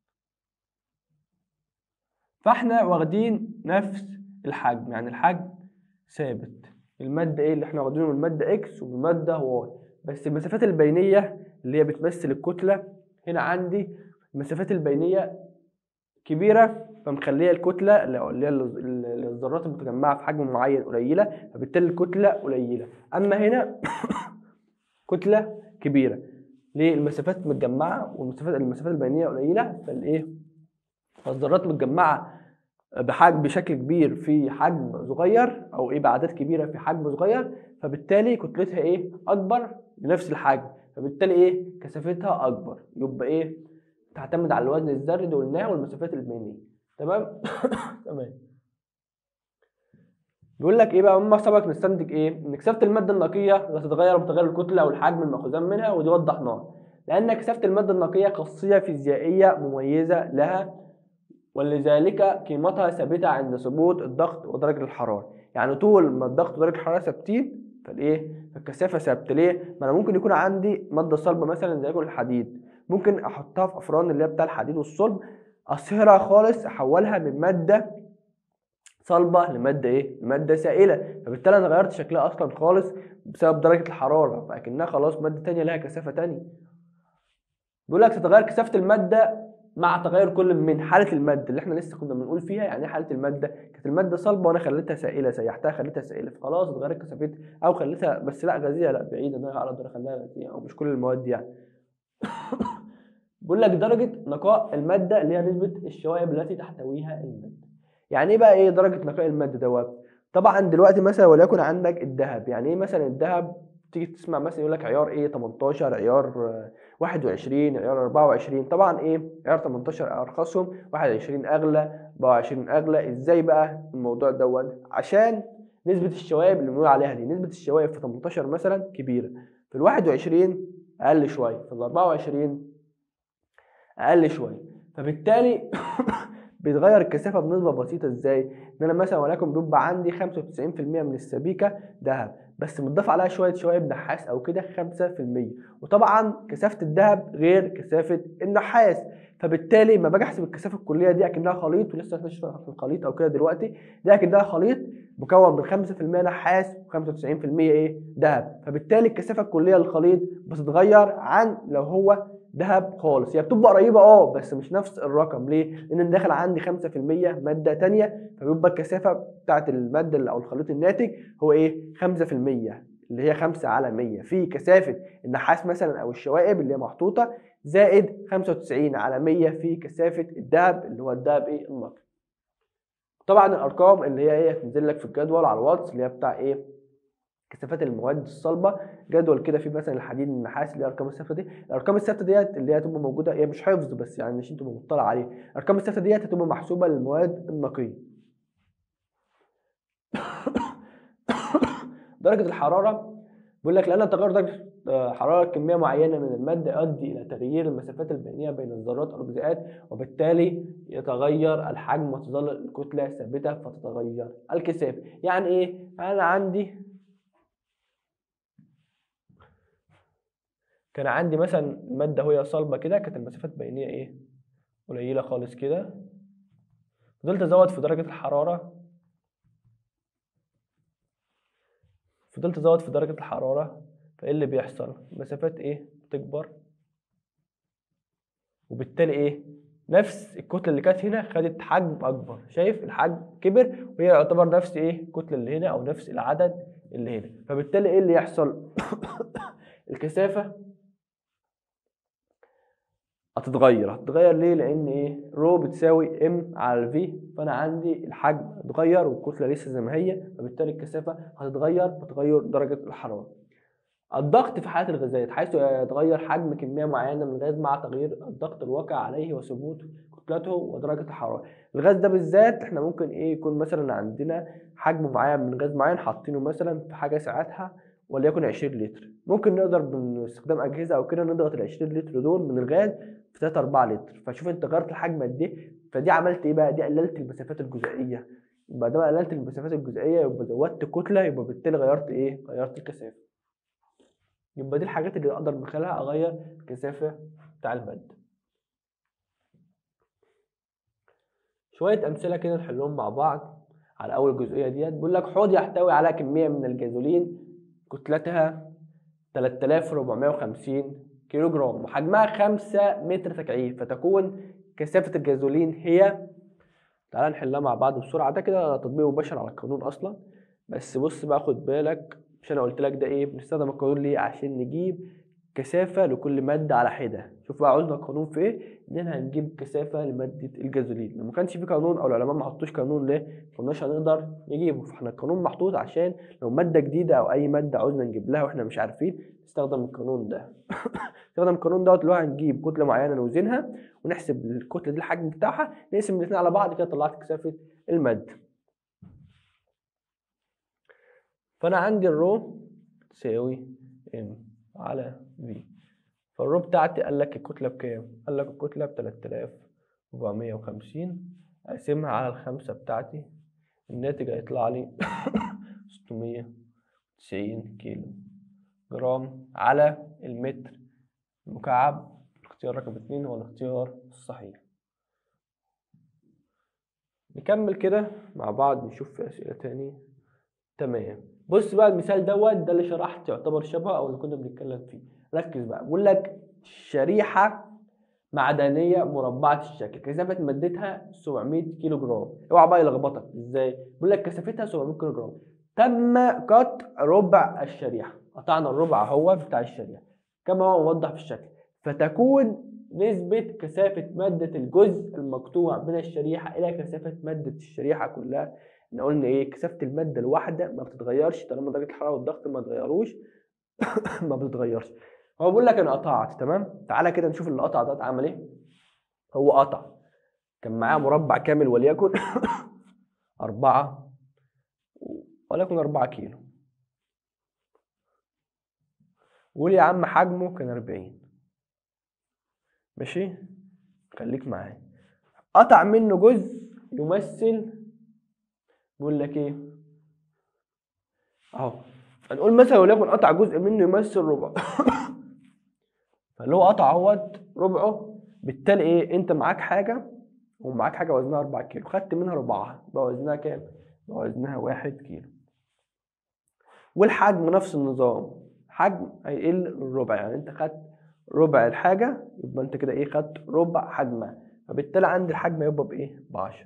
فاحنا واخدين نفس الحجم يعني الحجم ثابت الماده ايه اللي احنا واخدينه من الماده اكس ومن الماده واي بس المسافات البينيه اللي هي بتمثل الكتله هنا عندي المسافات البينيه كبيره فمخليه الكتله اللي هي ال- الذرات المتجمعه في حجم معين قليله فبالتالي الكتله قليله اما هنا كتله كبيره ليه المسافات متجمعه والمسافات المسافات البينيه قليله فالايه فالذرات متجمعه بحجم بشكل كبير في حجم صغير او ايه باعداد كبيره في حجم صغير فبالتالي كتلتها ايه اكبر لنفس الحجم فبالتالي ايه كثافتها اكبر يبقى ايه تعتمد على الوزن الذري اللي قلناه والمسافات البينيه تمام تمام بيقول لك ايه بقى مما سبق نستنتج ايه ان كثافه الماده النقيه لا تتغير بتغير الكتله او الحجم المأخوذان منها ودي وضحناها لان كثافه الماده النقيه خاصيه فيزيائيه مميزه لها ولذلك قيمتها ثابته عند ثبوت الضغط ودرجه الحراره يعني طول ما الضغط ودرجه الحراره ثابتين فالايه فالكثافه ثابته ليه ما انا ممكن يكون عندي ماده صلبه مثلا زي يكون الحديد ممكن احطها في افران اللي هي بتاع الحديد والصلب اصهرها خالص احولها من ماده صلبه لماده ايه لماده سائله فبالتالي انا غيرت شكلها اصلا خالص بسبب درجه الحراره فاكنها خلاص ماده تانية لها كثافه تانية بيقول لك تتغير كثافه الماده مع تغير كل من حاله الماده اللي احنا لسه كنا بنقول فيها يعني ايه حاله الماده كانت الماده صلبه وانا خليتها سائله سيحتها خليتها سائله فخلاص اتغيرت كثافتها او خليتها بس لا غازيه لا بعيده انا اقدر اخليها غازيه او مش كل المواد يعني بيقول لك درجه نقاء الماده اللي هي نسبه الشوائب التي تحتويها الماده يعني ايه بقى ايه درجه نقاء الماده دوت طبعا دلوقتي مثلا وليكن عندك الذهب يعني ايه مثلا الذهب تيجي تسمع مثلا يقول لك عيار ايه 18 عيار آه، 21 عيار 24 طبعا ايه عيار 18 ارخصهم 21 اغلى 24 اغلى ازاي بقى الموضوع دوت عشان نسبة الشوائب اللي بنقول عليها دي نسبة الشوائب في 18 مثلا كبيرة في ال 21 اقل شوية في ال 24 اقل شوية فبالتالي بيتغير الكثافة بنسبة بسيطة ازاي؟ ان انا مثلا وليكن بيبقى عندي 95% من السبيكة ذهب بس متضاف عليها شوية شوائب نحاس او كده 5% وطبعا كثافة الذهب غير كثافة النحاس فبالتالي ما باجي احسب الكثافة الكلية دي اكنها خليط ولسه هنشرح في الخليط او كده دلوقتي دي اكنها خليط مكون من 5% نحاس و95% ايه ذهب فبالتالي الكثافة الكلية للخليط بتتغير عن لو هو ذهب خالص هي بتبقى قريبه اه بس مش نفس الرقم ليه؟ لان داخل عندي 5% ماده تانية فبيبقى الكثافه بتاعت الماده اللي- او الخليط الناتج هو ايه؟ 5% اللي هي 5 على 100 في كثافه النحاس مثلا او الشوائب اللي هي محطوطه زائد 95 على 100 في كثافه الذهب اللي هو الذهب ايه؟ النقي. طبعا الارقام اللي هي ايه هتنزل لك في الجدول على الواتس اللي هي بتاع ايه؟ كثافات المواد الصلبه جدول كده فيه مثلا الحديد النحاس اللي هي ارقام الثابته دي الارقام الثابته ديت اللي هي هتبقى موجوده هي مش حفظ بس يعني عشان تبقى مطلع عليه الارقام الثابته ديت هتبقى محسوبه للمواد النقيه درجه الحراره بيقول لك لان تغير درجه آه، حراره كميه معينه من الماده يؤدي الى تغيير المسافات البينيه بين الذرات او الجزيئات وبالتالي يتغير الحجم وتظل الكتله ثابته فتتغير الكثافه يعني ايه انا عندي كان عندي مثلا مادة وهي صلبة كده كانت المسافات البينية ايه قليلة خالص كده فضلت ازود في درجة الحرارة فضلت ازود في درجة الحرارة فايه اللي بيحصل المسافات ايه بتكبر وبالتالي ايه نفس الكتلة اللي كانت هنا خدت حجم أكبر شايف الحجم كبر وهي يعتبر نفس ايه الكتلة اللي هنا أو نفس العدد اللي هنا فبالتالي ايه اللي يحصل الكثافة هتتغير هتتغير ليه لان ايه رو بتساوي ام على الفي فانا عندي الحجم اتغير والكتله لسه زي ما هي فبالتالي الكثافه هتتغير بتغير درجه الحراره الضغط في حالة الغازات حيث يتغير حجم كمية معينة من الغاز مع تغيير الضغط الواقع عليه وثبوت كتلته ودرجة الحرارة الغاز ده بالذات احنا ممكن ايه يكون مثلا عندنا حجم معين من غاز معين حاطينه مثلا في حاجة ساعتها وليكن 20 لتر ممكن نقدر باستخدام أجهزة أو كده نضغط ال 20 لتر دول من الغاز في 3 4 لتر فشوف انت غيرت الحجم قد ايه فدي عملت ايه بقى دي قللت المسافات الجزيئية يبقى ده قللت المسافات الجزيئية يبقى زودت كتلة يبقى بالتالي غيرت ايه غيرت الكثافة يبقى دي الحاجات اللي اقدر من خلالها اغير الكثافة بتاع المادة شوية أمثلة كده نحلهم مع بعض على أول جزئية ديت بيقول لك حوض يحتوي على كمية من الجازولين كتلتها 3450 كيلو جرام وحجمها 5 متر تكعيب فتكون كثافة الجازولين هي تعالى نحلها مع بعض بسرعة ده كده تطبيق مباشر على القانون أصلا بس بص بقى خد بالك مش أنا قلت لك ده إيه بنستخدم القانون ليه عشان نجيب كثافة لكل مادة على حدة شوف بقى عاوزنا القانون في ايه اننا هنجيب كثافة لمادة الجازولين لو ما كانش في قانون او العلماء ما حطوش قانون ليه ما كناش هنقدر نجيبه فاحنا القانون محطوط عشان لو مادة جديدة او اي مادة عاوزنا نجيب لها واحنا مش عارفين نستخدم القانون ده نستخدم القانون دوت اللي هو هنجيب كتلة معينة نوزنها ونحسب الكتلة دي الحجم بتاعها نقسم الاثنين على بعض كده طلعت كثافة المادة فانا عندي الرو تساوي ام على في فالرو بتاعتي قال لك الكتلة بكام؟ قال لك الكتلة ب 3450 أقسمها على الخمسة بتاعتي الناتج هيطلع لي 690 كيلو جرام على المتر المكعب الاختيار رقم اتنين هو الاختيار الصحيح نكمل كده مع بعض نشوف في أسئلة تاني تمام بص بقى المثال دوت ده اللي شرحت يعتبر شبه او اللي كنا بنتكلم فيه ركز بقى بقول لك شريحه معدنيه مربعه الشكل كثافه مادتها 700 كيلو جرام اوعى بقى يلخبطك ازاي بيقول لك كثافتها 700 كيلو جرام تم قطع ربع الشريحه قطعنا الربع اهو بتاع الشريحه كما هو موضح في الشكل فتكون نسبة كثافة مادة الجزء المقطوع من الشريحة إلى كثافة مادة الشريحة كلها احنا قلنا ايه كثافه الماده الواحده ما بتتغيرش طالما درجه الحراره والضغط ما اتغيروش ما بتتغيرش هو بيقول لك انا قطعت تمام تعالى كده نشوف اللي قطع ده عمل ايه هو قطع كان معاه مربع كامل وليكن أربعة وليكن أربعة كيلو قول يا عم حجمه كان أربعين ماشي خليك معايا قطع منه جزء يمثل بيقول لك ايه اهو هنقول مثلا وليكن قطع جزء منه يمثل ربع فاللي هو قطع اهوت ربعه بالتالي ايه انت معاك حاجه ومعاك حاجه وزنها 4 كيلو خدت منها ربعها يبقى وزنها كام؟ يبقى وزنها 1 كيلو والحجم نفس النظام حجم هيقل الربع يعني انت خدت ربع الحاجه يبقى انت كده ايه خدت ربع حجمها فبالتالي عندي الحجم يبقى بايه؟ ب 10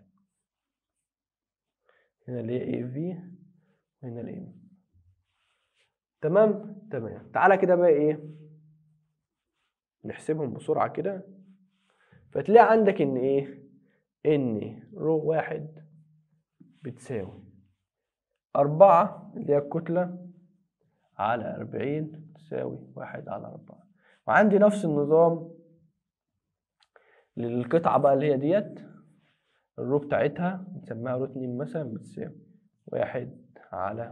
هنا اللي هي اي في وهنا الام تمام تمام تعالى كده بقى ايه نحسبهم بسرعة كده فتلاقي عندك ان ايه ان رو واحد بتساوي أربعة اللي هي الكتلة على أربعين تساوي واحد على أربعة وعندي نفس النظام للقطعة بقى اللي هي ديت الرو بتاعتها نسميها رو اتنين مثلا بتساوي واحد على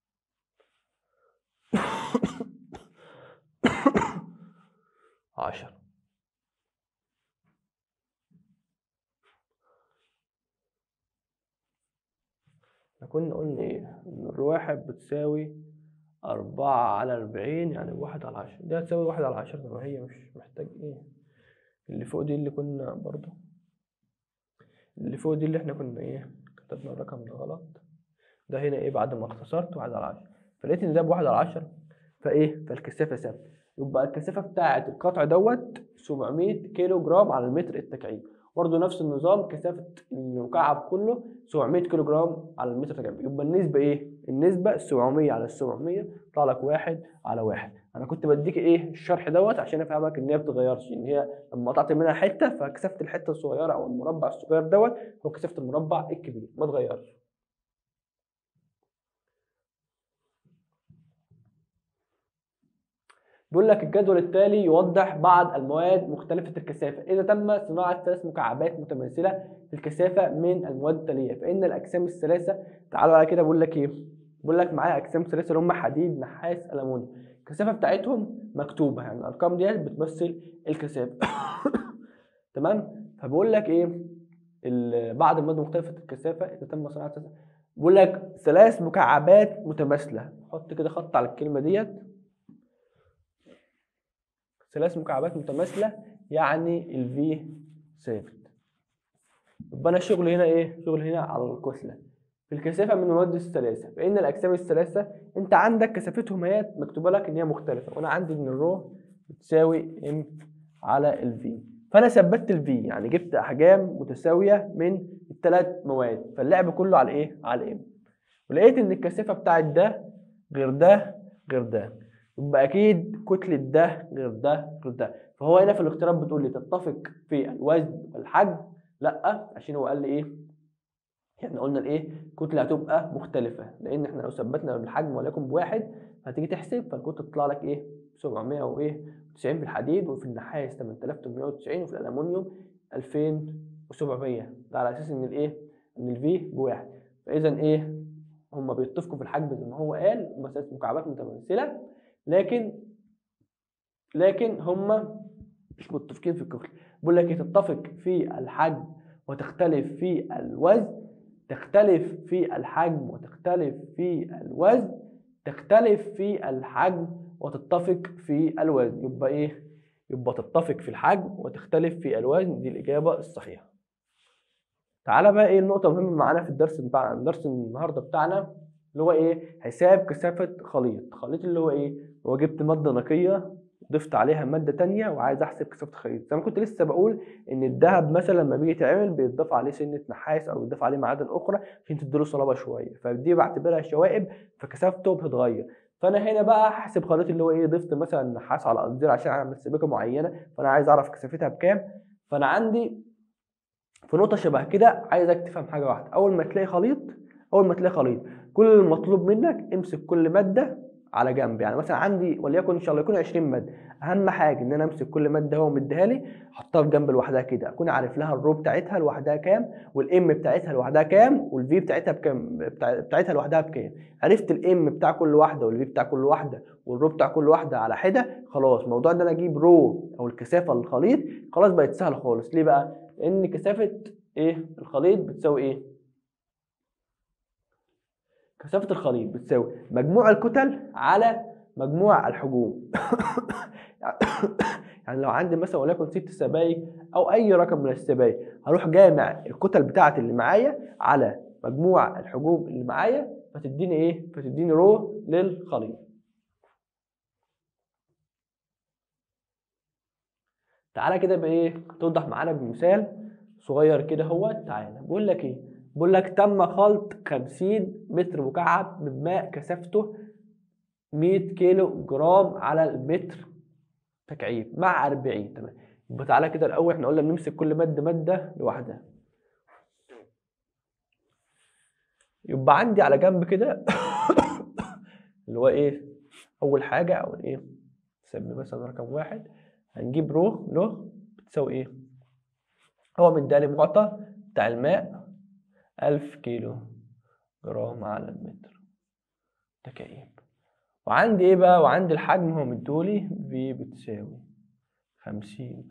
عشرة احنا كنا قلنا ايه ان الرو واحد بتساوي أربعة على أربعين يعني واحد على عشرة دي هتساوي واحد على عشرة طب هي مش محتاج ايه اللي فوق دي اللي كنا برضو اللي فوق دي اللي احنا كنا ايه كتبنا الرقم ده غلط ده هنا ايه بعد ما اختصرت واحد على عشرة فلقيت ان ده بواحد على عشرة فايه فالكثافة ثابتة يبقى الكثافة بتاعة القطع دوت 700 كيلو جرام على المتر التكعيب برضه نفس النظام كثافة المكعب كله 700 كيلو جرام على المتر التكعيب يبقى النسبة ايه؟ النسبة 700 على 700 يطلع لك واحد على واحد انا كنت بديك ايه الشرح دوت عشان افهمك ان هي ما بتتغيرش ان هي لما قطعت منها حته فكثافه الحته الصغيره او المربع الصغير دوت هو كثافه المربع الكبير ما اتغيرش بيقول لك الجدول التالي يوضح بعض المواد مختلفة الكثافة إذا تم صناعة ثلاث مكعبات متماثلة في الكثافة من المواد التالية فإن الأجسام الثلاثة تعالوا على كده بيقول لك إيه؟ بيقول لك معايا أجسام ثلاثة اللي هم حديد نحاس ألمونيوم الكثافة بتاعتهم مكتوبة يعني الأرقام ديت بتمثل الكثافة تمام؟ فبيقول لك إيه؟ ال- بعض المواد مختلفة الكثافة إذا تم صناعة ثلاث- بيقول لك ثلاث مكعبات متماثلة حط كده خط على الكلمة ديت ثلاث مكعبات متماثلة يعني ال V ثابت يبقى أنا شغلي هنا إيه؟ شغلي هنا على الكتلة في الكثافة من المواد الثلاثة فإن الأجسام الثلاثة أنت عندك كثافتهم هي مكتوبة لك إن هي مختلفة وأنا عندي إن الرو بتساوي ام على ال V فأنا ثبتت ال V يعني جبت أحجام متساوية من الثلاث مواد فاللعب كله على إيه؟ على الام ولقيت إن الكثافة بتاعت ده غير ده غير ده يبقى اكيد كتله ده غير ده غير ده فهو هنا في الاختيارات بتقول لي تتفق في الوزن والحجم لا عشان هو قال لي ايه احنا قلنا الايه الكتله هتبقى مختلفه لان احنا لو ثبتنا بالحجم وليكن بواحد هتيجي تحسب فالكتله تطلع لك ايه 700 وايه 90 في الحديد وفي النحاس 8890 وفي الالومنيوم 2700 ده على اساس ان الايه ان الفي بواحد فاذا ايه هما بيتفقوا في الحجم زي ما هو قال هما ثلاث مكعبات متماثله لكن لكن هم مش متفقين في الكتله بيقول لك تتفق في الحجم وتختلف في الوزن تختلف في الحجم وتختلف في الوزن تختلف في الحجم وتتفق في الوزن يبقى ايه يبقى تتفق في الحجم وتختلف في الوزن دي الاجابه الصحيحه تعالى بقى ايه النقطه المهمه معانا في الدرس بتاعنا درس النهارده بتاعنا اللي هو ايه حساب كثافه خليط خليط اللي هو ايه هو جبت ماده نقيه ضفت عليها ماده تانية وعايز احسب كثافه الخليط زي ما كنت لسه بقول ان الذهب مثلا لما بيجي يتعمل بيتضاف عليه سنه نحاس او بيتضاف عليه معادن اخرى عشان تديله صلابه شويه فدي بعتبرها شوائب فكثافته بتتغير فانا هنا بقى هحسب خليط اللي هو ايه ضفت مثلا نحاس على قصدير عشان اعمل سبيكه معينه فانا عايز اعرف كثافتها بكام فانا عندي في نقطه شبه كده عايزك تفهم حاجه واحده اول ما تلاقي خليط اول ما تلاقي خليط كل المطلوب منك امسك كل ماده على جنب يعني مثلا عندي وليكن ان شاء الله يكون 20 ماده اهم حاجه ان انا امسك كل ماده هو مديها لي احطها في جنب لوحدها كده اكون عارف لها الرو بتاعتها لوحدها كام والام بتاعتها لوحدها كام والفي بتاعتها بكام بتاع- بتاعتها لوحدها بكام عرفت الام بتاع كل واحده والفي بتاع كل واحده والرو بتاع كل واحده على حده خلاص موضوع ان انا اجيب رو او الكثافه للخليط خلاص بقت سهله خالص ليه بقى لان كثافه ايه الخليط بتساوي ايه كثافة الخليط بتساوي مجموع الكتل على مجموع الحجوم يعني لو عندي مثلا وليكن ست سبايك او اي رقم من السبايك هروح جامع الكتل بتاعتي اللي معايا على مجموع الحجوم اللي معايا فتديني ايه فتديني رو للخليط تعالى كده بايه توضح معانا بمثال صغير كده هو تعالى بقول لك ايه بقول لك تم خلط 50 متر مكعب من ماء كثافته 100 كيلو جرام على المتر تكعيب مع 40 تمام يبقى تعالى كده الاول احنا قلنا بنمسك كل ماده ماده لوحدها يبقى عندي على جنب كده اللي هو ايه اول حاجه او ايه نسمي مثلا رقم واحد هنجيب رو له بتساوي ايه هو مدالي معطى بتاع الماء ألف كيلو جرام على المتر تكعيب وعندي ايه بقى وعندي الحجم هو مدولي في بتساوي خمسين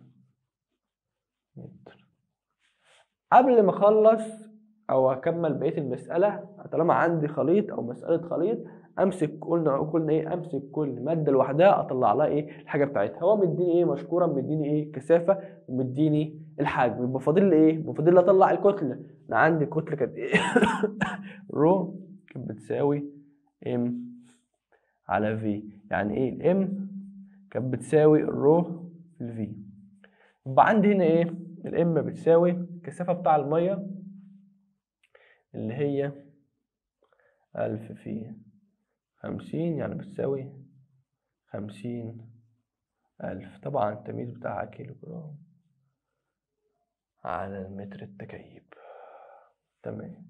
متر قبل ما اخلص او اكمل بقيه المساله طالما عندي خليط او مساله خليط امسك قلنا قلنا ايه امسك كل ماده لوحدها اطلع لها ايه الحاجه بتاعتها هو مديني ايه مشكورا مديني ايه كثافه ومديني الحجم يبقى فاضل لي ايه يبقى فاضل لي اطلع الكتله انا عندي الكتله كانت ايه رو كانت بتساوي ام على في يعني ايه الام كانت بتساوي الرو في الفي يبقى عندي هنا ايه الام بتساوي الكثافه بتاع الميه اللي هي ألف في خمسين يعني بتساوي خمسين ألف طبعا التمييز بتاعها كيلو جرام على المتر التكعيب تمام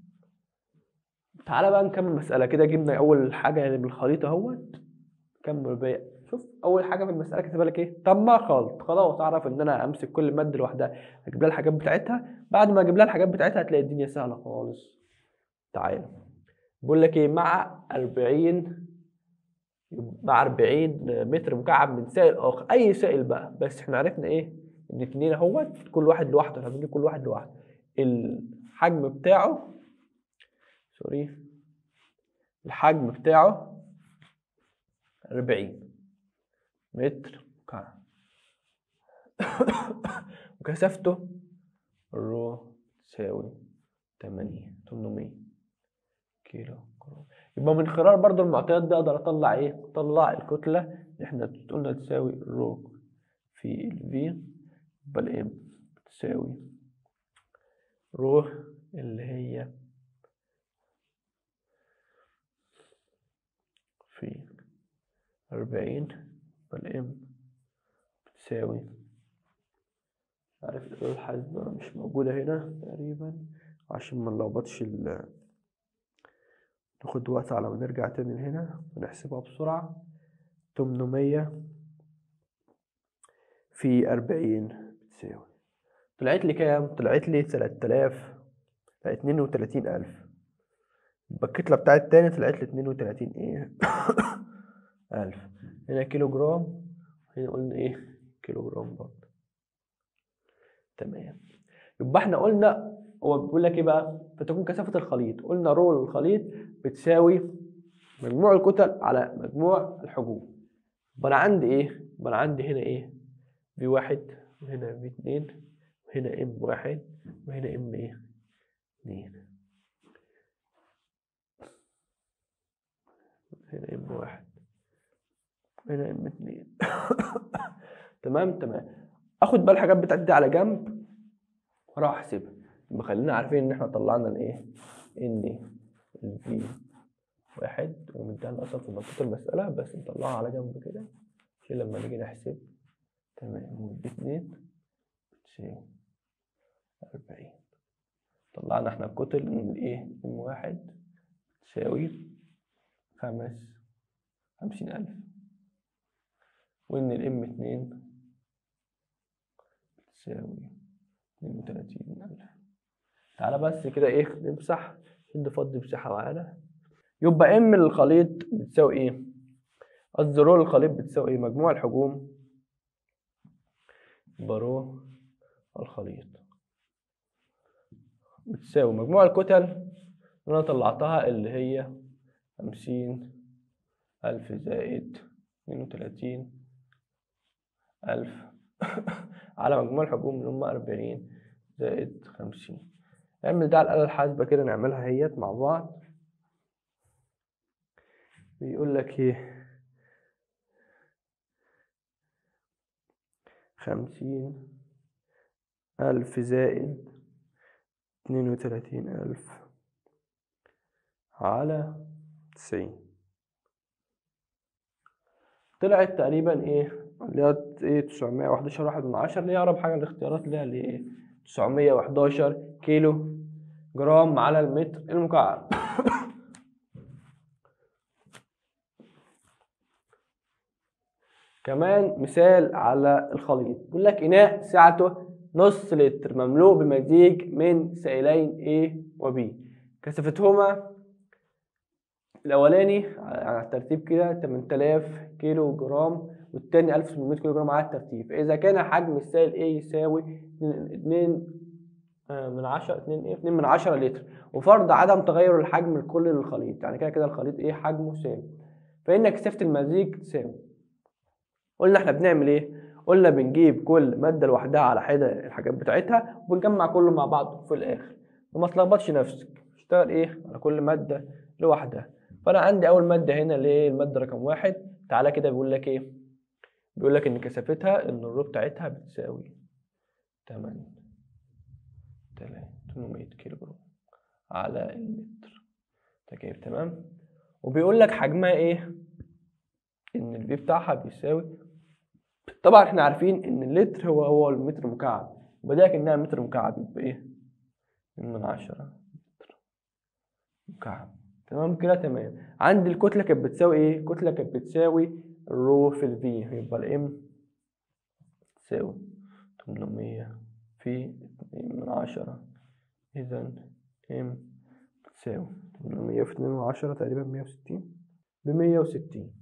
تعالى بقى نكمل مسألة كده جبنا أول حاجة يعني بالخليط أهوت نكمل باقي شوف اول حاجه في المساله كاتبها لك ايه طب ما خلط خلاص اعرف ان انا امسك كل ماده لوحدها اجيب لها الحاجات بتاعتها بعد ما اجيب لها الحاجات بتاعتها هتلاقي الدنيا سهله خالص تعالى بقول لك ايه مع 40 مع 40 متر مكعب من سائل اخر اي سائل بقى بس احنا عرفنا ايه ان اتنين اهوت كل واحد لوحده هنجيب كل واحد لوحده الحجم بتاعه سوري الحجم بتاعه 40 متر مكعب وكثافته رو تساوي 8 800 كيلو جرام يبقى من خلال برضو المعطيات دي اقدر اطلع ايه اطلع الكتله اللي احنا قلنا تساوي رو في الفي يبقى الام تساوي رو اللي هي في أربعين فالإم بتساوي عارف الآلة الحاسبة مش موجودة هنا تقريبا عشان ما نلخبطش ال ناخد وقت على ما نرجع تاني لهنا ونحسبها بسرعة تمنمية في أربعين بتساوي طلعت لي كام؟ طلعت لي تلات آلاف اتنين وتلاتين ألف يبقى الكتلة بتاعت التاني طلعت لي اتنين وتلاتين ايه ألف هنا كيلو جرام هنا قلنا ايه كيلو جرام برضه تمام يبقى احنا قلنا هو بيقول لك ايه بقى فتكون كثافة الخليط قلنا رو الخليط بتساوي مجموع الكتل على مجموع الحجوم يبقى انا عندي ايه يبقى انا عندي هنا ايه في واحد وهنا في اتنين وهنا ام واحد وهنا ام ايه اتنين هنا ام واحد هنا ام اتنين تمام تمام اخد بقى الحاجات بتاعتي دي على جنب واروح احسبها يبقى خلينا عارفين ان احنا طلعنا الايه ان الفي واحد ومديها لنا اصلا في منطقه المساله بس نطلعها على جنب كده عشان لما نيجي نحسب تمام والبي اتنين بتساوي أربعين طلعنا احنا الكتل ان الايه ام واحد تساوي خمس خمسين ألف وإن الإم اتنين تساوي اتنين وتلاتين ألف تعالى بس كده إيه نمسح شد فضي مساحة معانا يبقى إم الخليط بتساوي إيه؟ قصدي رو الخليط بتساوي إيه؟ مجموع الحجوم برو الخليط بتساوي مجموع الكتل اللي أنا طلعتها اللي هي خمسين ألف زائد اتنين وتلاتين ألف على مجموع الحجوم اللي هم أربعين زائد خمسين نعمل ده على الآلة الحاسبة كده نعملها هيت مع بعض بيقول لك ايه خمسين ألف زائد اتنين وتلاتين ألف على تسعين طلعت تقريبا ايه اللي هي ايه تسعمية وحداشر واحد من عشرة اللي هي أقرب حاجة الاختيارات اللي هي اللي ايه تسعمية وحداشر كيلو جرام على المتر المكعب كمان مثال على الخليط بيقول لك إناء سعته نص لتر مملوء بمزيج من سائلين A و B كثافتهما الأولاني على الترتيب كده 8000 كيلو جرام والتاني 1800 كيلو جرام على الترتيب فإذا كان حجم السائل A يساوي 2 من 10 2 ايه 2 من 10 لتر وفرض عدم تغير الحجم الكلي للخليط يعني كده كده الخليط ايه حجمه ثابت فإن كثافة المزيج تساوي قلنا احنا بنعمل ايه قلنا بنجيب كل ماده لوحدها على حده الحاجات بتاعتها وبنجمع كله مع بعض في الاخر وما تلخبطش نفسك اشتغل ايه على كل ماده لوحدها فانا عندي اول ماده هنا اللي هي الماده رقم واحد تعالى كده بيقول لك ايه بيقول لك ان كثافتها ان الرو بتاعتها بتساوي 8 800 كيلو جرام على المتر تكيف تمام وبيقول لك حجمها ايه ان الفي بتاعها بيساوي طبعا احنا عارفين ان اللتر هو هو المتر مكعب يبقى دي كانها متر مكعب يبقى ايه من عشرة متر مكعب تمام كده تمام عندي الكتله كانت بتساوي ايه الكتله كانت بتساوي الرو في الفي يبقى الام تساوي 800 في 2 من عشرة إذا ام تساوي 800 في 2 من عشرة تقريبا 160 ب 160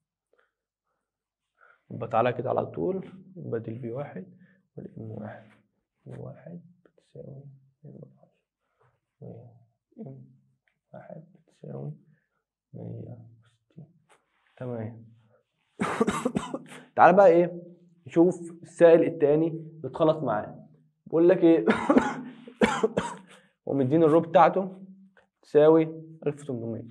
يبقى تعالى كده على طول يبقى دي الفي واحد والام واحد واحد بتساوي 2 من عشرة وام واحد بتساوي 160 تمام تعالى بقى ايه نشوف السائل التاني بيتخلط معاه بقول لك ايه هو مديني الرو بتاعته تساوي 1800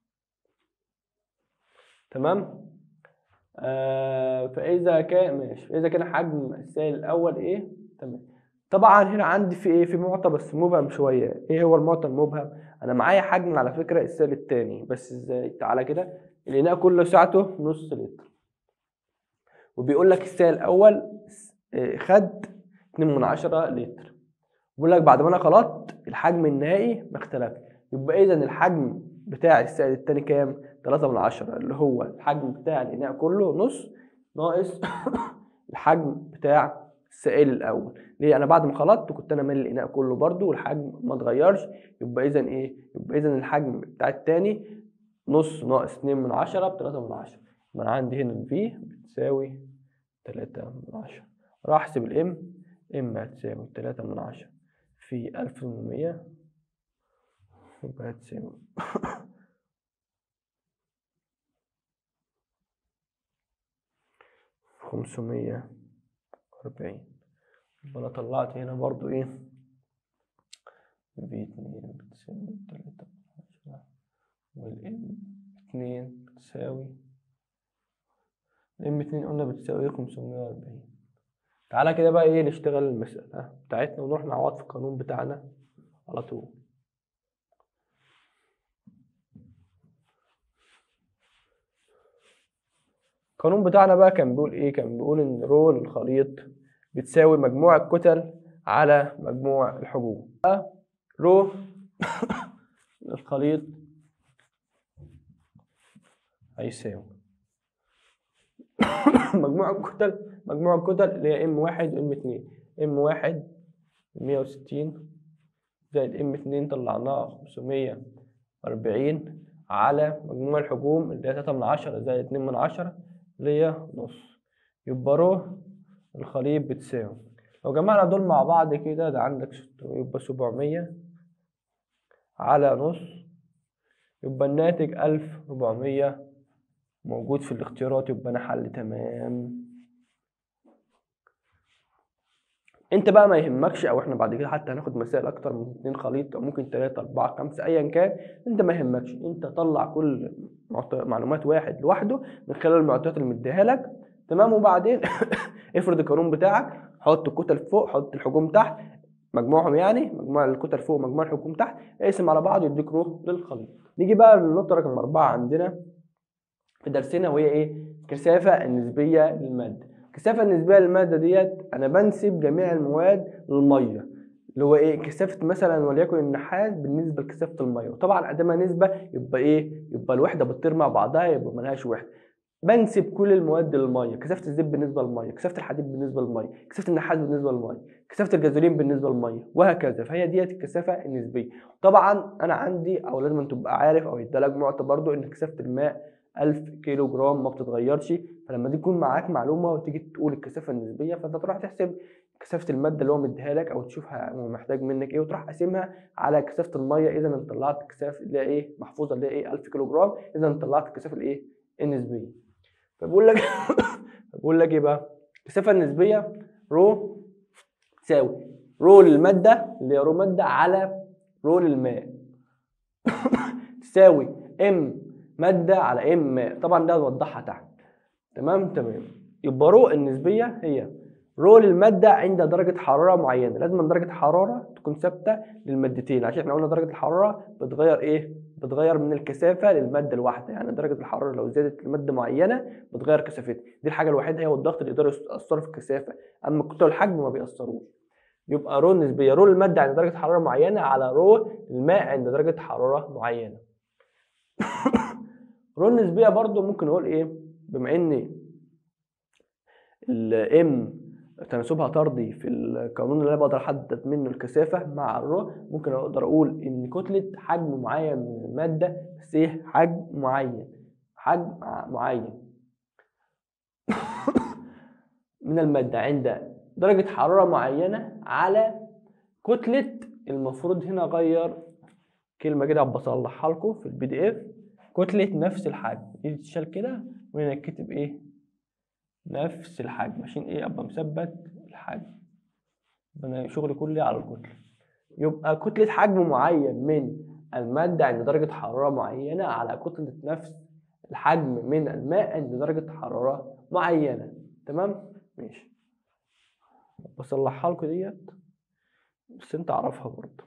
تمام آه فاذا كان ماشي اذا كان حجم السائل الاول ايه تمام طبعا هنا عندي في ايه في معطى بس مبهم شويه ايه هو المعطى المبهم انا معايا حجم على فكره السائل التاني بس ازاي تعالى كده الاناء كله سعته نص لتر وبيقول لك السائل الاول آه، خد 2 من 10 لتر بيقول لك بعد ما انا خلطت الحجم النهائي ما اختلفش يبقى اذا الحجم بتاع السائل التاني كام 3 من 10 اللي هو الحجم بتاع الاناء كله نص ناقص الحجم بتاع السائل الاول ليه انا بعد ما خلطت كنت انا مالي الاناء كله برده والحجم ما اتغيرش يبقى اذا ايه يبقى اذا الحجم بتاع التاني نص ناقص 2 من 10 ب 3 من 10 يبقى انا عندي هنا الفي بتساوي 3 من 10 راح احسب الام ام هتساوي 3 من 10 في 1800 يبقى هتساوي خمسمية وأربعين يبقى أنا طلعت هنا برضو إيه في اتنين بتساوي تلاتة من عشرة والإم اتنين بتساوي الإم اتنين قلنا بتساوي خمسمية وأربعين تعالى كده بقى إيه نشتغل المسألة بتاعتنا ونروح نعوض في القانون بتاعنا على طول القانون بتاعنا بقى كان بيقول ايه كان بيقول ان رو الخليط بتساوي مجموع الكتل على مجموع الحجوم رو الخليط هيساوي مجموع الكتل مجموع الكتل اللي هي ام واحد وام اتنين ام واحد مية وستين زائد ام اتنين طلعناها خمسمية وأربعين على مجموع الحجوم اللي هي تلاتة من عشرة زائد اتنين من عشرة اللي هي نص يبقى رو الخليط بتساوي لو جمعنا دول مع بعض كده ده عندك ست- يبقى سبعمية على نص يبقى الناتج ألف ربعمية موجود في الاختيارات يبقى أنا حل تمام انت بقى ما يهمكش او احنا بعد كده حتى هناخد مسائل اكتر من اتنين خليط او ممكن تلاتة اربعة خمسة ايا كان انت ما يهمكش انت طلع كل معط- معلومات واحد لوحده من خلال المعطيات اللي مديها لك تمام وبعدين افرض القانون بتاعك حط الكتل فوق حط الحجوم تحت مجموعهم يعني مجموع الكتل فوق مجموع الحجوم تحت اقسم على بعض يديك رو للخليط نيجي بقى للنقطة رقم أربعة عندنا في درسنا وهي ايه؟ الكثافة النسبية للمادة الكثافة النسبية للمادة ديت أنا بنسب جميع المواد للمية اللي هو ايه كثافة مثلا وليكن النحاس بالنسبة لكثافة المية وطبعا ادامها نسبة يبقى ايه يبقى الوحدة بتطير مع بعضها يبقى ملهاش وحدة بنسب كل المواد للمية كثافة الزيت بالنسبة للمية كثافة الحديد بالنسبة للمية كثافة النحاس بالنسبة للمية كثافة الجازولين بالنسبة للمية وهكذا فهي ديت الكثافة النسبية طبعا أنا عندي أو لازم تبقى عارف أو يدالك معطى برضو إن كثافة الماء 1000 كيلو جرام ما بتتغيرش فلما دي تكون معاك معلومة وتيجي تقول الكثافة النسبية فأنت تروح تحسب كثافة المادة اللي هو مديها لك أو تشوفها هو محتاج منك إيه وتروح قاسمها على كثافة المية إذا أنت طلعت كثافة اللي هي إيه محفوظة اللي هي إيه 1000 كيلو جرام إذا أنت طلعت الكثافة الإيه النسبية فبقول لك بقول لك ايه بقى الكثافه النسبيه رو تساوي رو للماده اللي هي رو ماده على رو للماء تساوي ام ماده على ام ماء طبعا ده هنوضحها تحت تمام تمام يبقى رو النسبيه هي رو للماده عند درجه حراره معينه لازم درجه حراره تكون ثابته للمادتين عشان احنا قلنا درجه الحراره بتغير ايه بتغير من الكثافه للماده الواحده يعني درجه الحراره لو زادت لماده معينه بتغير كثافتها دي الحاجه الوحيده هي والضغط اللي يقدروا ياثروا في الكثافه اما الكتله والحجم ما بيأثروش يبقى رو النسبيه رو الماده عند درجه حراره معينه على رو الماء عند درجه حراره معينه رو النسبيه برضو ممكن نقول ايه بما ان الام تناسبها طردي في القانون اللي انا بقدر احدد منه الكثافه مع الرو ممكن اقدر اقول ان كتله حجم معين من الماده بس ايه حجم معين حجم معين من الماده عند درجه حراره معينه على كتله المفروض هنا اغير كلمه كده بصلحها لكم في البي دي اف كتله نفس الحجم دي تتشال كده وهنا يتكتب ايه نفس الحجم عشان ايه ابقى مثبت الحجم انا شغلي كله على الكتله يبقى كتله حجم معين من الماده عند درجه حراره معينه على كتله نفس الحجم من الماء عند درجه حراره معينه تمام ماشي بصلحها لكم ديت بس انت اعرفها برضه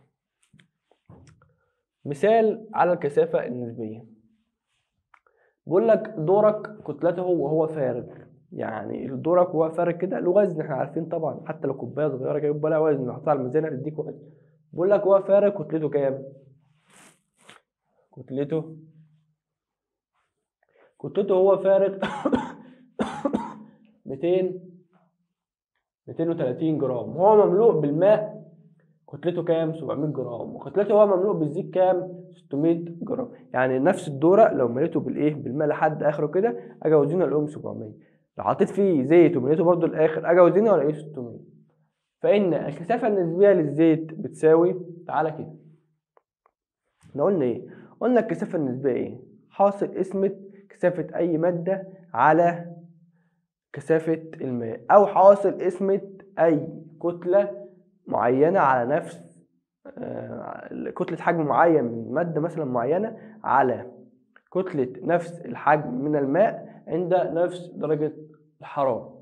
مثال على الكثافه النسبيه بيقول لك دورك كتلته وهو فارغ يعني الدورك وهو فارغ كده له وزن احنا عارفين طبعا حتى لو كوبايه صغيره كده يبقى لها وزن نحطها على الميزان هتديك وزن بقول لك هو فارغ كتلته كام؟ كتلته كتلته هو فارغ 200 230 جرام وهو مملوء بالماء كتلته كام 700 جرام وكتلته هو مملوء بالزيت كام 600 جرام يعني نفس الدوره لو مليته بالايه بالماء لحد اخره كده اجي اوزنه الاقيهم 700 لو حطيت فيه زيت ومليته برضو الاخر اجي اوزنه الاقيه 600 فان الكثافه النسبيه للزيت بتساوي تعالى كده احنا قلنا ايه قلنا الكثافه النسبيه ايه حاصل قسمه كثافه اي ماده على كثافه الماء او حاصل قسمه اي كتله معينه على نفس آه، كتله حجم معين من ماده مثلا معينه على كتله نفس الحجم من الماء عند نفس درجه الحراره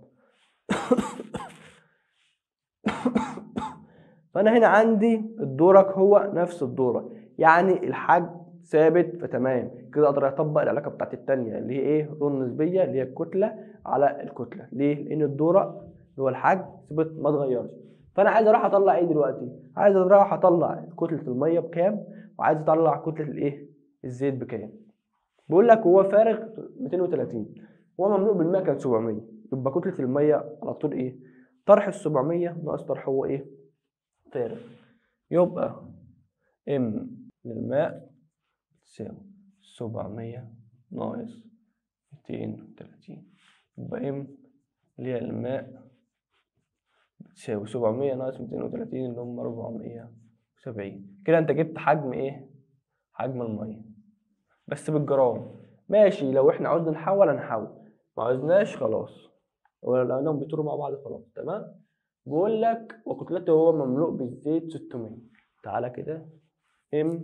فانا هنا عندي الدورك هو نفس الدورة يعني الحجم ثابت فتمام كده اقدر اطبق العلاقه بتاعت التانية اللي هي ايه رو النسبيه اللي هي الكتله على الكتله ليه لان الدورة اللي هو الحجم ثابت ما اتغيرش فانا عايز اروح اطلع ايه دلوقتي عايز اروح اطلع كتله الميه بكام وعايز اطلع كتله الايه الزيت بكام بيقول لك هو فارغ 230 هو مملوء بالماء كان 700 يبقى كتله الميه على طول ايه طرح ال 700 ناقص طرح هو ايه فارغ يبقى ام للماء تساوي 700 ناقص 230 يبقى ام اللي هي الماء بتساوي 700 ناقص 230 اللي هم 470 كده انت جبت حجم ايه حجم الميه بس بالجرام ماشي لو احنا عاوزنا نحول هنحول ما عاوزناش خلاص ولا لقيناهم بيطيروا مع بعض خلاص تمام بيقول لك وكتلته هو مملوء بالزيت 600 تعالى كده ام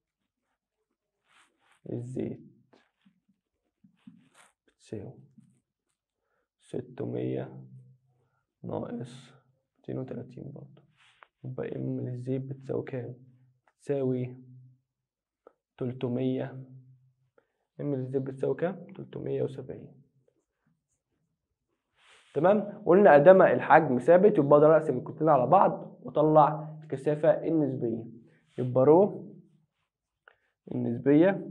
الزيت بتساوي 600 ناقص 230 برضه يبقى ام للزيت بتساوي كام؟ بتساوي 300 ام للزيت بتساوي كام؟ 370 تمام قلنا ادام الحجم ثابت يبقى اقدر اقسم الكتلين على بعض واطلع الكثافه النسبيه يبقى رو النسبيه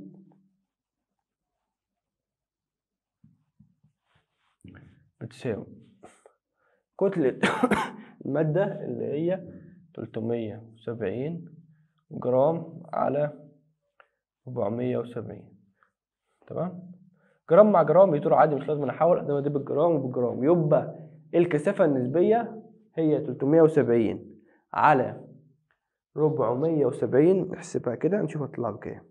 بتساوي كتلة المادة اللي هي 370 جرام على 470 تمام جرام مع جرام بيطيروا عادي مش لازم احول ادام دي بالجرام وبالجرام يبقى الكثافة النسبية هي 370 على 470 نحسبها كده نشوف هتطلع بكام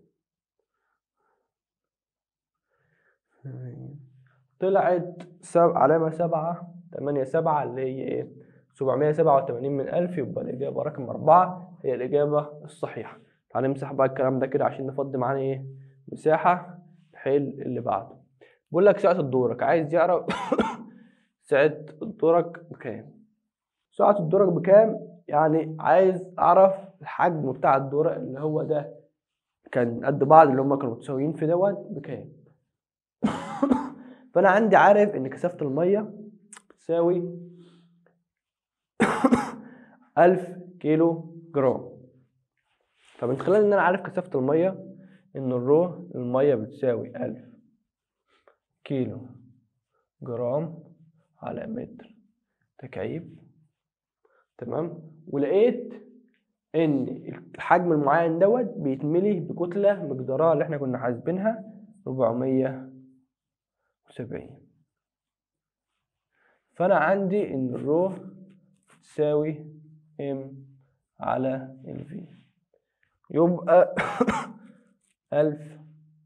طلعت سب... علامة سبعة تمانية سبعة اللي هي ايه سبعمية سبعة وتمانين من ألف يبقى الإجابة رقم أربعة هي الإجابة الصحيحة تعالى نمسح بقى الكلام ده كده عشان نفضي معانا ايه مساحة نحل اللي بعده بيقول لك سعة دورك عايز يعرف سعة دورك بكام سعة الدورك بكام يعني عايز أعرف الحجم بتاع الدورة اللي هو ده كان قد بعض اللي هم كانوا متساويين في دوت بكام فأنا عندي عارف إن كثافة المية بتساوي ألف كيلو جرام فمن خلال إن أنا عارف كثافة المية إن الرو المية بتساوي ألف كيلو جرام على متر تكعيب تمام ولقيت ان الحجم المعين دوت بيتملي بكتلة مقدارها اللي احنا كنا حاسبينها 470 فانا عندي ان الرو تساوي ام على الفي يبقى ألف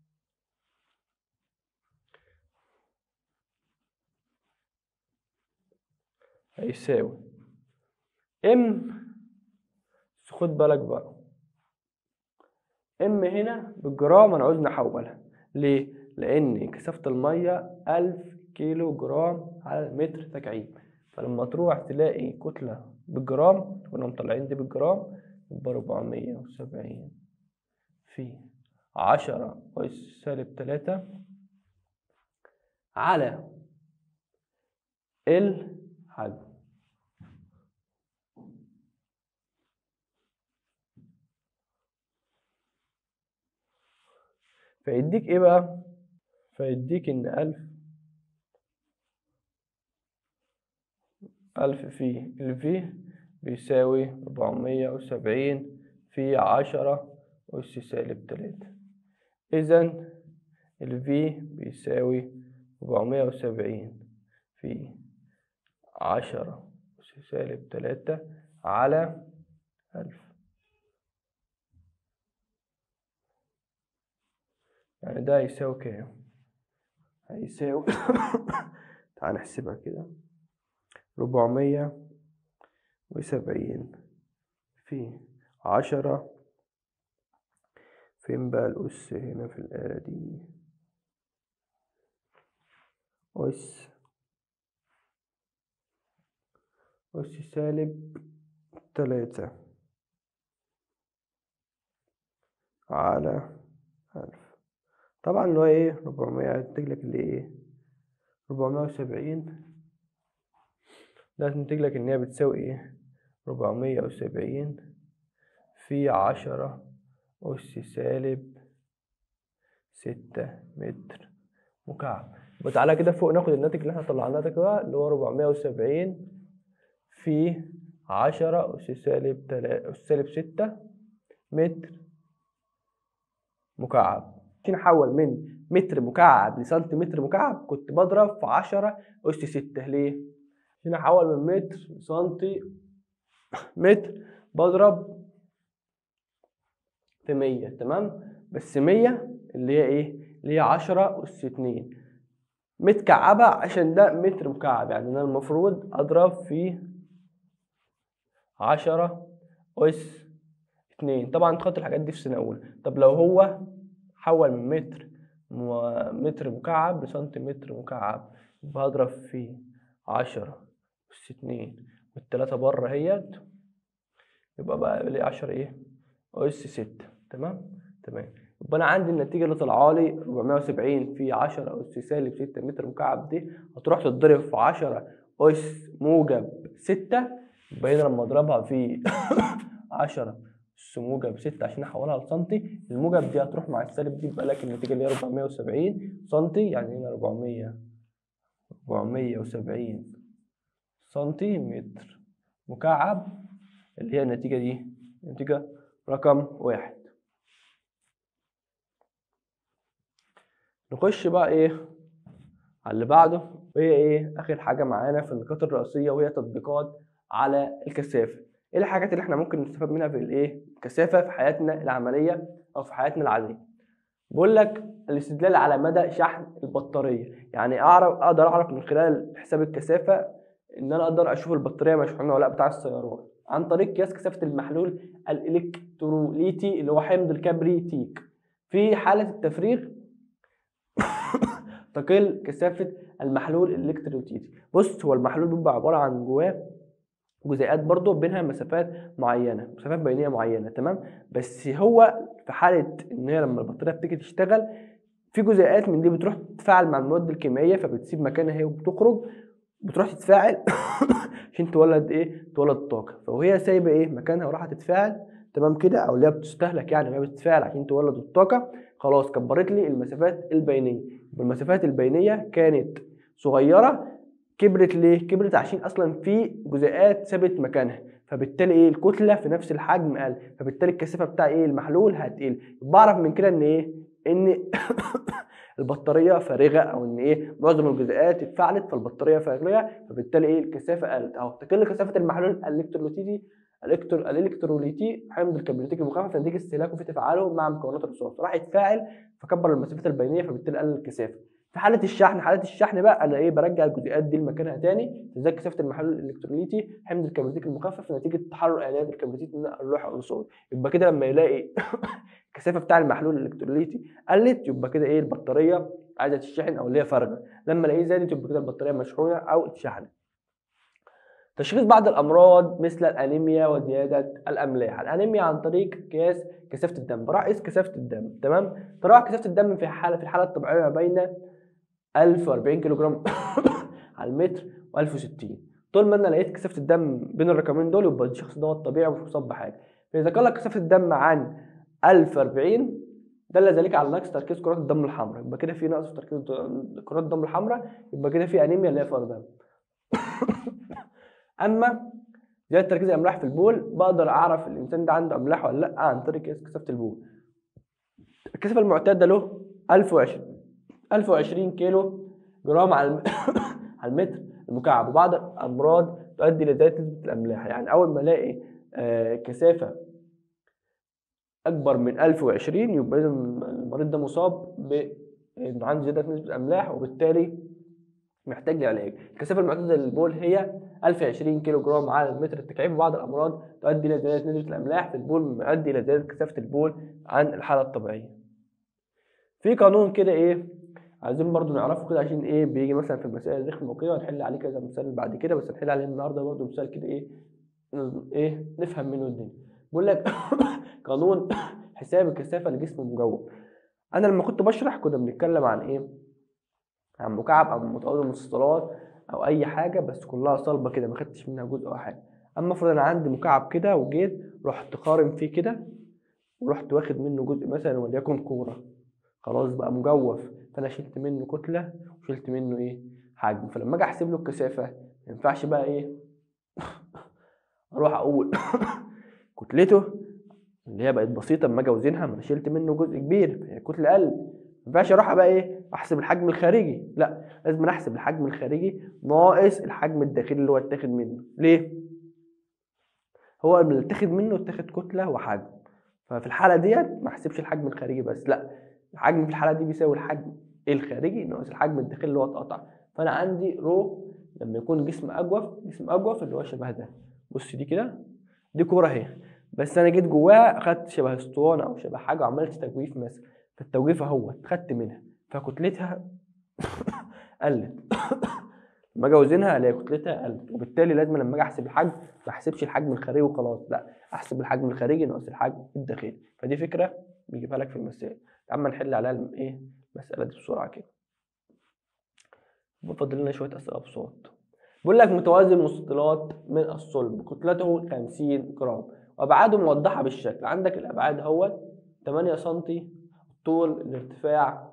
هيساوي ام خد بالك بقى ام هنا بالجرام انا عاوز نحولها ليه لان كثافه الميه 1000 كيلو جرام على المتر تكعيب فلما تروح تلاقي كتله بالجرام كنا مطلعين دي بالجرام يبقى 470 في 10 أس سالب 3 على الحجم فيديك ايه بقى فيديك ان ألف ألف في الفي بيساوي أربعمية وسبعين في عشرة أس سالب تلاتة إذا الفي بيساوي أربعمية وسبعين في عشرة أس سالب تلاتة على ألف يعني ده هيساوي كام؟ هيساوي تعال نحسبها كده ربعمية وسبعين في عشرة فين بقى الأس هنا في الآلة دي أس أس سالب تلاتة على ألف طبعا اللي هو ايه ربعمية هتنتج لك اللي ايه ربعمية وسبعين ده هتنتج لك ان هي بتساوي ايه ربعمية وسبعين في عشرة أس سالب ستة متر مكعب يبقى تعالى كده فوق ناخد الناتج اللي احنا طلعناه ده كده اللي هو ربعمية وسبعين في عشرة أس سالب تلا أس سالب ستة متر مكعب عشان احول من متر مكعب لسنتيمتر مكعب كنت بضرب في 10 اس 6 ليه؟ عشان احول من متر لسنتي متر بضرب في 100 تمام؟ بس 100 اللي هي ايه؟ اللي هي 10 اس 2 متكعبة عشان ده متر مكعب يعني انا المفروض اضرب في 10 اس 2 طبعا تحط الحاجات دي في سنة أولى طب لو هو حول من متر متر مكعب لسنتيمتر مكعب يبقى هضرب في عشرة أس اتنين والتلاتة بره اهيت يبقى بقى لي عشرة ايه أس ستة تمام تمام يبقى أنا عندي النتيجة اللي طالعة لي 470 في 10 أس سالب 6 متر مكعب دي هتروح تتضرب في 10 أس موجب 6 يبقى هنا لما أضربها في 10 أس موجب 6 عشان أحولها لسنتي الموجب دي هتروح مع السالب دي يبقى لك النتيجة اللي هي 470 سنتي يعني هنا 400 470 سنتيمتر مكعب اللي هي النتيجة دي النتيجة رقم واحد نخش بقى ايه على اللي بعده وهي ايه اخر حاجة معانا في النقاط الرئيسية وهي تطبيقات على الكثافة ايه الحاجات اللي احنا ممكن نستفاد منها في الايه الكثافة في حياتنا العملية او في حياتنا العادية بقول لك الاستدلال على مدى شحن البطارية يعني اعرف اقدر اعرف من خلال حساب الكثافة ان انا اقدر اشوف البطارية مشحونة ولا لا بتاع السيارات عن طريق قياس كثافة المحلول الالكتروليتي اللي هو حمض الكبريتيك في حالة التفريغ تقل كثافة المحلول الالكتروليتي بص هو المحلول بيبقى عبارة عن جواه جزيئات برضو بينها مسافات معينة مسافات بينية معينة تمام بس هو في حالة ان هي لما البطارية بتيجي تشتغل في جزيئات من دي بتروح تتفاعل مع المواد الكيميائية فبتسيب مكانها هي وبتخرج بتروح تتفاعل عشان تولد ايه تولد طاقة فوهي سايبة ايه مكانها وراح تتفاعل تمام كده او اللي هي بتستهلك يعني وهي بتتفاعل عشان تولد الطاقة خلاص كبرت لي المسافات البينية والمسافات البينية كانت صغيره كبرت ليه كبرت عشان اصلا في جزيئات ثابت مكانها فبالتالي ايه الكتله في نفس الحجم قل فبالتالي الكثافه بتاع ايه المحلول هتقل بعرف من كده ان ايه ان البطاريه فارغه او ان ايه معظم الجزيئات اتفعلت فالبطاريه فارغه فبالتالي ايه الكثافه قلت اهو تقل كثافه المحلول الالكتروليتي الالكترو الالكتروليتي حمض الكبريتيك المخفف نتيجه استهلاكه في تفاعله مع مكونات الرصاص راح يتفاعل فكبر المسافات البينيه فبالتالي قلل الكثافه في حاله الشحن حاله الشحن بقى انا ايه برجع الجزيئات دي لمكانها تاني تزداد كثافه المحلول الالكتروليتي حمض الكبريتيك المخفف نتيجه تحرر ايونات الكبريتيك من اللوحه الرصاصي يبقى كده لما يلاقي الكثافه بتاع المحلول الالكتروليتي قلت يبقى كده ايه البطاريه عايزه تشحن او اللي هي فارغه لما الاقيه زادت يبقى كده البطاريه مشحونه او اتشحنت تشخيص بعض الامراض مثل الانيميا وزياده الاملاح الانيميا عن طريق قياس كثافه الدم بروح اقيس كثافه الدم تمام تراوح كثافه الدم في حاله في الحاله الطبيعيه ما بين 1040 كيلو جرام على المتر و1060 طول ما انا لقيت كثافه الدم بين الرقمين دول يبقى الشخص دوت طبيعي ومش مصاب بحاجه فاذا كان لك كثافه الدم عن 1040 دل ذلك على نقص تركيز كرات الدم الحمراء يبقى كده في نقص في تركيز كرات الدم الحمراء يبقى كده في انيميا اللي هي فقر دم اما زياده تركيز الاملاح في البول بقدر اعرف الانسان ده عنده املاح ولا لا عن طريق قياس كثافه البول الكثافه المعتاده له 1020 1020 كيلو جرام على الم... على المتر المكعب وبعض الامراض تؤدي لزياده نسبه الاملاح يعني اول ما الاقي آه كثافه اكبر من 1020 يبقى اذا المريض ده مصاب بانه عنده زياده نسبه الاملاح وبالتالي محتاج لعلاج الكثافه المعتاده للبول هي 1020 كيلو جرام على المتر التكعيب وبعض الامراض تؤدي الى زياده نسبه الاملاح في البول يؤدي الى زياده كثافه البول عن الحاله الطبيعيه في قانون كده ايه عايزين برضو نعرفه كده عشان ايه بيجي مثلا في المسائل الرخمه وكده ونحل عليه كذا مثال بعد كده بس هنحل عليه النهارده برضو مثال كده ايه ايه نفهم منه الدنيا بيقول لك قانون حساب الكثافه لجسم مجوف انا لما كنت بشرح كنا بنتكلم عن ايه عن مكعب او متوازي المستطيلات او اي حاجه بس كلها صلبه كده ما خدتش منها جزء او حاجه اما افرض انا عندي مكعب كده وجيت رحت قارن فيه كده ورحت واخد منه جزء مثلا وليكن كوره خلاص بقى مجوف فانا شلت منه كتله وشلت منه ايه حجم فلما اجي احسب له الكثافه ما ينفعش بقى ايه اروح اقول كتلته اللي هي بقت بسيطه اما اجي اوزنها ما انا شلت منه جزء كبير فهي كتله اقل ما ينفعش اروح بقى ايه احسب الحجم الخارجي لا لازم احسب الحجم الخارجي ناقص الحجم الداخلي اللي هو اتاخد منه ليه هو اللي اتاخد منه اتاخد كتله وحجم ففي الحاله ديت ما احسبش الحجم الخارجي بس لا الحجم في الحاله دي بيساوي الحجم الخارجي ناقص الحجم الداخلي اللي هو اتقطع فانا عندي رو لما يكون جسم اجوف جسم اجوف اللي هو شبه ده بص دي كده دي كوره اهي بس انا جيت جواها اخدت شبه اسطوانه او شبه حاجه وعملت تجويف مثلا فالتجويف اهوت خدت منها فكتلتها قلت لما اجي اوزنها الاقي كتلتها قلت وبالتالي لازم لما اجي احسب الحجم ما احسبش الحجم الخارجي وخلاص لا احسب الحجم الخارجي ناقص الحجم الداخلي فدي فكره بيجيبها لك في المسائل تعال نحل عليها ايه المساله دي بسرعه كده بفضل لنا شويه اسئله بصوت بيقول لك متوازي المستطيلات من الصلب كتلته 50 جرام وابعاده موضحه بالشكل عندك الابعاد اهوت 8 سم طول الارتفاع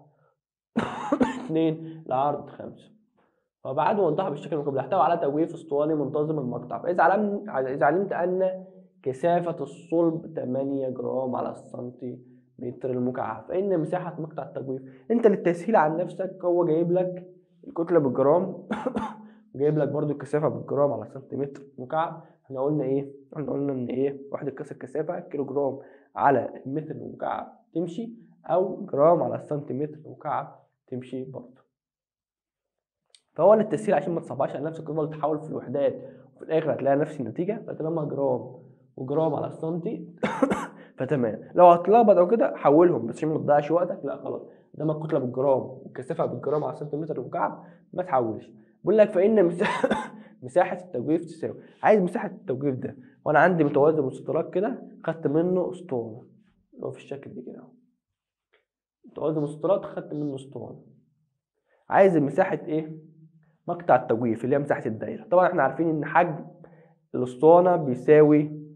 2 العرض 5 وابعاده موضحه بالشكل المقابل يحتوي على تجويف اسطواني منتظم المقطع فاذا علمت اذا علمت ان كثافه الصلب 8 جرام على السنتيمتر المكعب فان مساحه مقطع التجويف انت للتسهيل عن نفسك هو جايب لك الكتله بالجرام جايب لك برضو الكثافه بالجرام على سنتيمتر مكعب احنا قلنا ايه احنا قلنا ان ايه وحده قياس الكثافه كيلو جرام على المتر المكعب تمشي او جرام على السنتيمتر المكعب تمشي برضه فهو للتسهيل عشان ما تصعبهاش على نفسك تفضل تحاول في الوحدات وفي الاخر هتلاقي نفس النتيجه فطالما جرام وجرام على السنتي فتمام لو هتلخبط او كده حولهم بس عشان ما تضيعش وقتك لا خلاص ده الكتله بالجرام والكثافه بالجرام على السنتيمتر المكعب ما تحولش بقول لك فان مساحه مساحه التجويف تساوي عايز مساحه التجويف ده وانا عندي متوازي مستطيلات كده خدت منه اسطوانه اللي هو في الشكل دي كده متوازي مستطيلات خدت منه اسطوانه عايز مساحه ايه مقطع التجويف اللي هي مساحه الدايره طبعا احنا عارفين ان حجم الاسطوانه بيساوي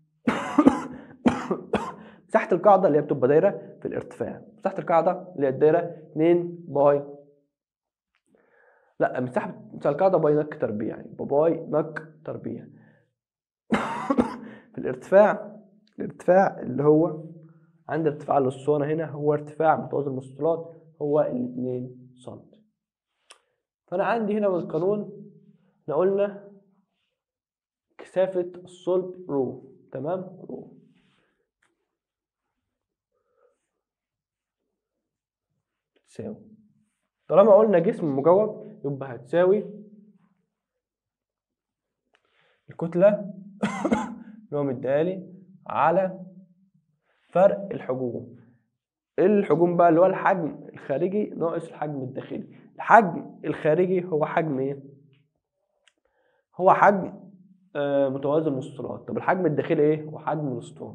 مساحه القاعده اللي هي بتبقى دايره في الارتفاع مساحه القاعده اللي هي الدايره 2 باي لا مساحة مساحة القاعدة باي نق تربيع يبقى باي نق تربيع في الارتفاع الارتفاع اللي هو عند ارتفاع الاسطوانة هنا هو ارتفاع متوازي المستطيلات هو الاتنين سم فأنا عندي هنا من القانون احنا قلنا كثافة الصلب رو تمام رو تساوي طالما قلنا جسم مجوف يبقى هتساوي الكتلة اللي هو مديهالي على فرق الحجوم الحجوم بقى اللي هو الحجم الخارجي ناقص الحجم الداخلي الحجم الخارجي هو حجم ايه هو حجم آه متوازي المستطيلات طب الحجم الداخلي ايه هو حجم الاسطوانه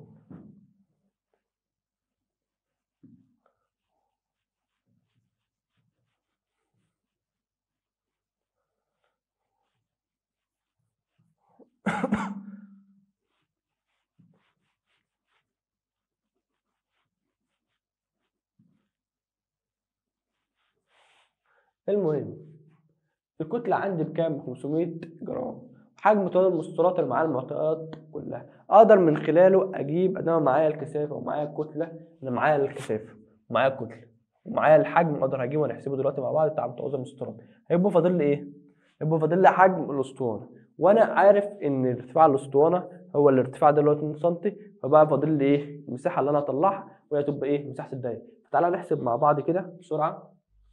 المهم الكتلة عندي بكام؟ 500 جرام حجم متوازي المستطيلات اللي معايا المعطيات كلها اقدر من خلاله اجيب انا معايا الكثافة ومعايا الكتلة انا معايا الكثافة ومعايا الكتلة ومعايا الحجم اقدر اجيبه ونحسبه دلوقتي مع بعض بتاع متوازي المستطيلات هيبقى فاضل لي ايه؟ هيبقى فاضل لي حجم الاسطوانة وانا عارف ان ارتفاع الاسطوانة هو الارتفاع ده اللي هو 2 سم فبقى فاضل لي ايه؟ المساحة اللي انا هطلعها وهي تبقى ايه؟ مساحة الدايرة فتعالى نحسب مع بعض كده بسرعة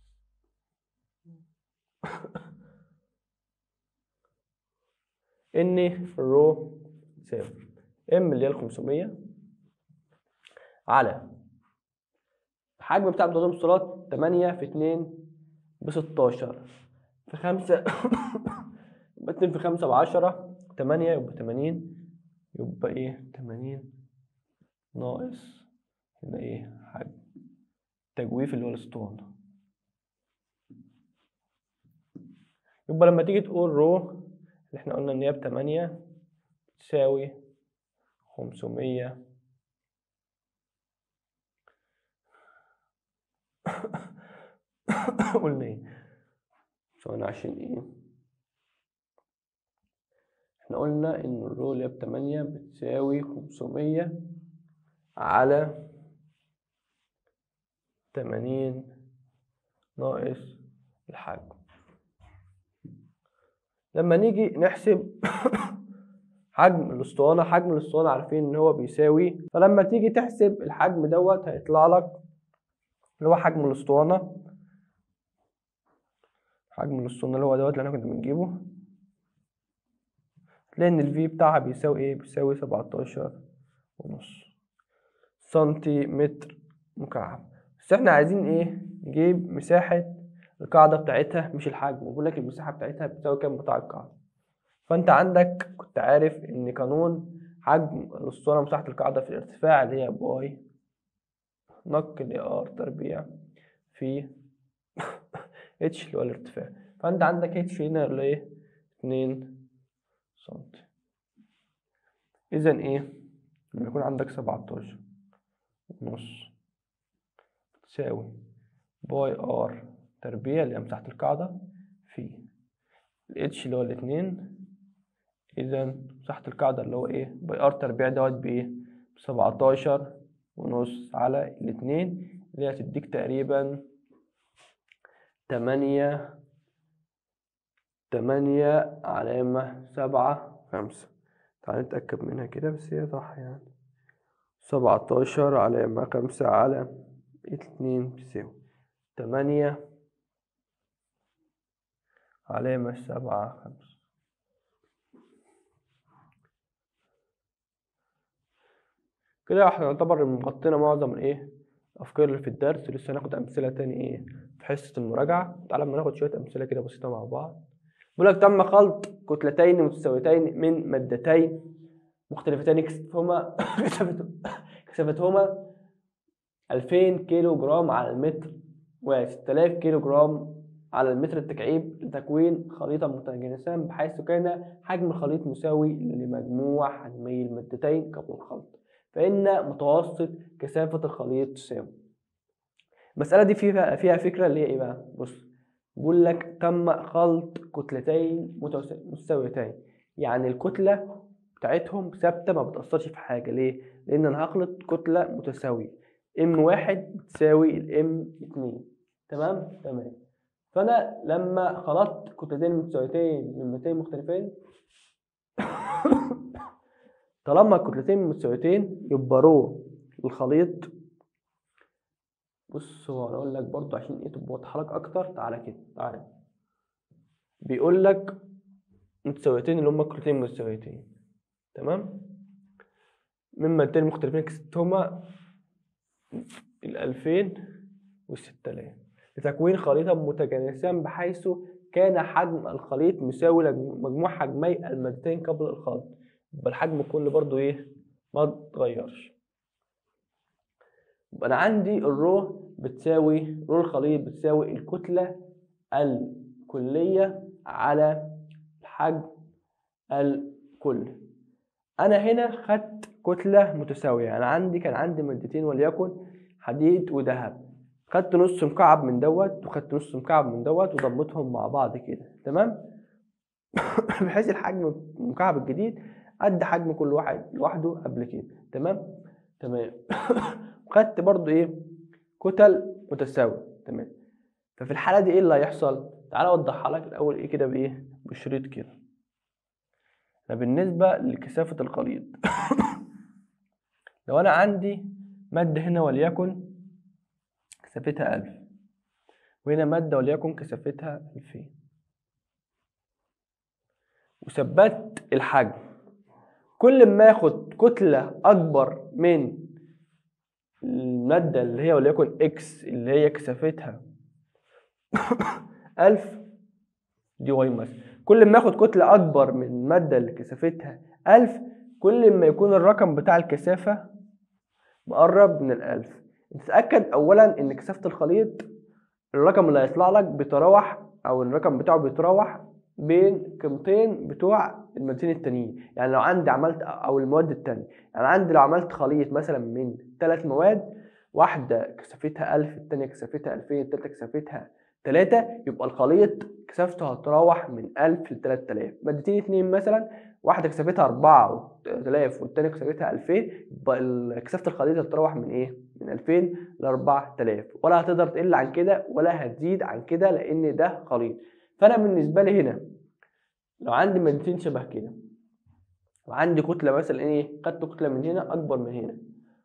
ان الرو تساوي ام اللي هي ال 500 على الحجم بتاع متوازي المستطيلات 8 في 2 ب 16 في 5 يبقى 2 في 5 ب 10 8 يبقى 80 يبقى ايه 80 ناقص هنا ايه حجم تجويف اللي هو الاسطوانة يبقى لما تيجي تقول رو اللي احنا قلنا ان هي بتمانية تساوي خمسمية قلنا ايه ثواني عشان ايه احنا قلنا ان الرو اللي هي بتمانية بتساوي خمسمية على تمانين ناقص الحجم لما نيجي نحسب حجم الاسطوانة حجم الاسطوانة عارفين ان هو بيساوي فلما تيجي تحسب الحجم دوت هيطلع لك اللي هو حجم الاسطوانة حجم الاسطوانة اللي هو دوت اللي انا كنت بنجيبه تلاقي ان الفي بتاعها بيساوي ايه بيساوي سبعتاشر ونص سنتيمتر مكعب بس احنا عايزين ايه نجيب مساحة القاعدة بتاعتها مش الحجم وبقول لك المساحة بتاعتها بتساوي كام بتاع القاعدة فانت عندك كنت عارف ان قانون حجم الاسطوانة مساحة القاعدة في الارتفاع اللي هي باي نق ال ار تربيع في اتش اللي هو الارتفاع فانت عندك اتش هنا اللي ايه اتنين سنتي اذا ايه لما يكون عندك سبعتاشر ونص تساوي باي ار تربيع اللي هي مساحة القاعدة في الاتش اللي هو الاتنين اذا مساحة القاعدة اللي هو ايه باي ار تربيع دوت بايه بسبعتاشر ونص على الاتنين اللي هي هتديك تقريبا تمانية تمانية علامة سبعة خمسة تعال نتأكد منها كده بس هي صح يعني سبعتاشر علامة خمسة على اتنين تساوي تمانية علامة سبعة خمسة كده احنا نعتبر مغطينا معظم الايه الافكار اللي في الدرس لسه هناخد امثله تاني ايه في حصه المراجعه تعالى اما ناخد شويه امثله كده بسيطه مع بعض بيقول لك تم خلط كتلتين متساويتين من مادتين مختلفتين كثافتهما كثافتهما 2000 كيلو جرام على المتر و 6000 كيلو جرام على المتر التكعيب لتكوين خليطة متجانسان بحيث كان حجم الخليط مساوي لمجموع حجمي المادتين قبل الخلط فإن متوسط كثافة الخليط تساوي المسألة دي فيها فيها فكرة اللي هي إيه بقى؟ بص بيقول لك تم خلط كتلتين متساويتين يعني الكتلة بتاعتهم ثابتة ما بتأثرش في حاجة ليه؟ لأن أنا هخلط كتلة متساوية ام واحد بتساوي الام اتنين تمام؟ تمام فأنا لما خلطت كتلتين متساويتين من مادتين مختلفين طالما الكتلتين متساويتين يبقى رو الخليط بص هو انا اقول لك برضو عشان ايه تبقى واضحه لك اكتر تعالى كده تعالى بيقول لك متساويتين اللي هما كتلتين متساويتين تمام من مادتين مختلفين كسبتهما الألفين والستة آلاف لتكوين خليطا متجانسا بحيث كان حجم الخليط مساوي لمجموع حجمي المادتين قبل الخلط يبقى الحجم كله برضو ايه ما اتغيرش يبقى انا عندي الرو بتساوي رو الخليط بتساوي الكتلة الكلية على الحجم الكلي انا هنا خدت كتلة متساوية انا عندي كان عندي مادتين وليكن حديد وذهب خدت نص مكعب من دوت وخدت نص مكعب من دوت وضمتهم مع بعض كده تمام بحيث الحجم المكعب الجديد قد حجم كل واحد لوحده قبل كده تمام تمام وخدت برضو ايه كتل متساوية تمام ففي الحالة دي ايه اللي هيحصل تعالى اوضحها لك الاول ايه كده بايه بشريط كده بالنسبة لكثافة الخليط لو انا عندي مادة هنا وليكن كثافتها ألف وهنا مادة وليكن كثافتها ألفين وثبت الحجم كل ما اخد كتلة أكبر من المادة اللي هي وليكن إكس اللي هي كثافتها ألف دي واي مثلا كل ما اخد كتلة أكبر من المادة اللي كثافتها ألف كل ما يكون الرقم بتاع الكثافة مقرب من الألف تتأكد أولا إن كثافة الخليط الرقم اللي هيطلع لك بيتراوح أو الرقم بتاعه بيتراوح بين قيمتين بتوع المادتين التانيين يعني لو عندي عملت او المواد التانية يعني عندي لو عملت خليط مثلا من ثلاث مواد واحدة كثافتها ألف التانية كثافتها ألفين التالتة كثافتها تلاتة يبقى الخليط كثافته هتتراوح من ألف لتلات آلاف مادتين اتنين مثلا واحدة كثافتها أربعة آلاف والتانية كثافتها ألفين يبقى كثافة الخليط هتتراوح من إيه؟ من ألفين لأربعة آلاف ولا هتقدر تقل عن كده ولا هتزيد عن كده لأن ده خليط فانا بالنسبه لي هنا لو عندي مادتين شبه كده وعندي كتله مثلا ايه خدت كتله من هنا اكبر من هنا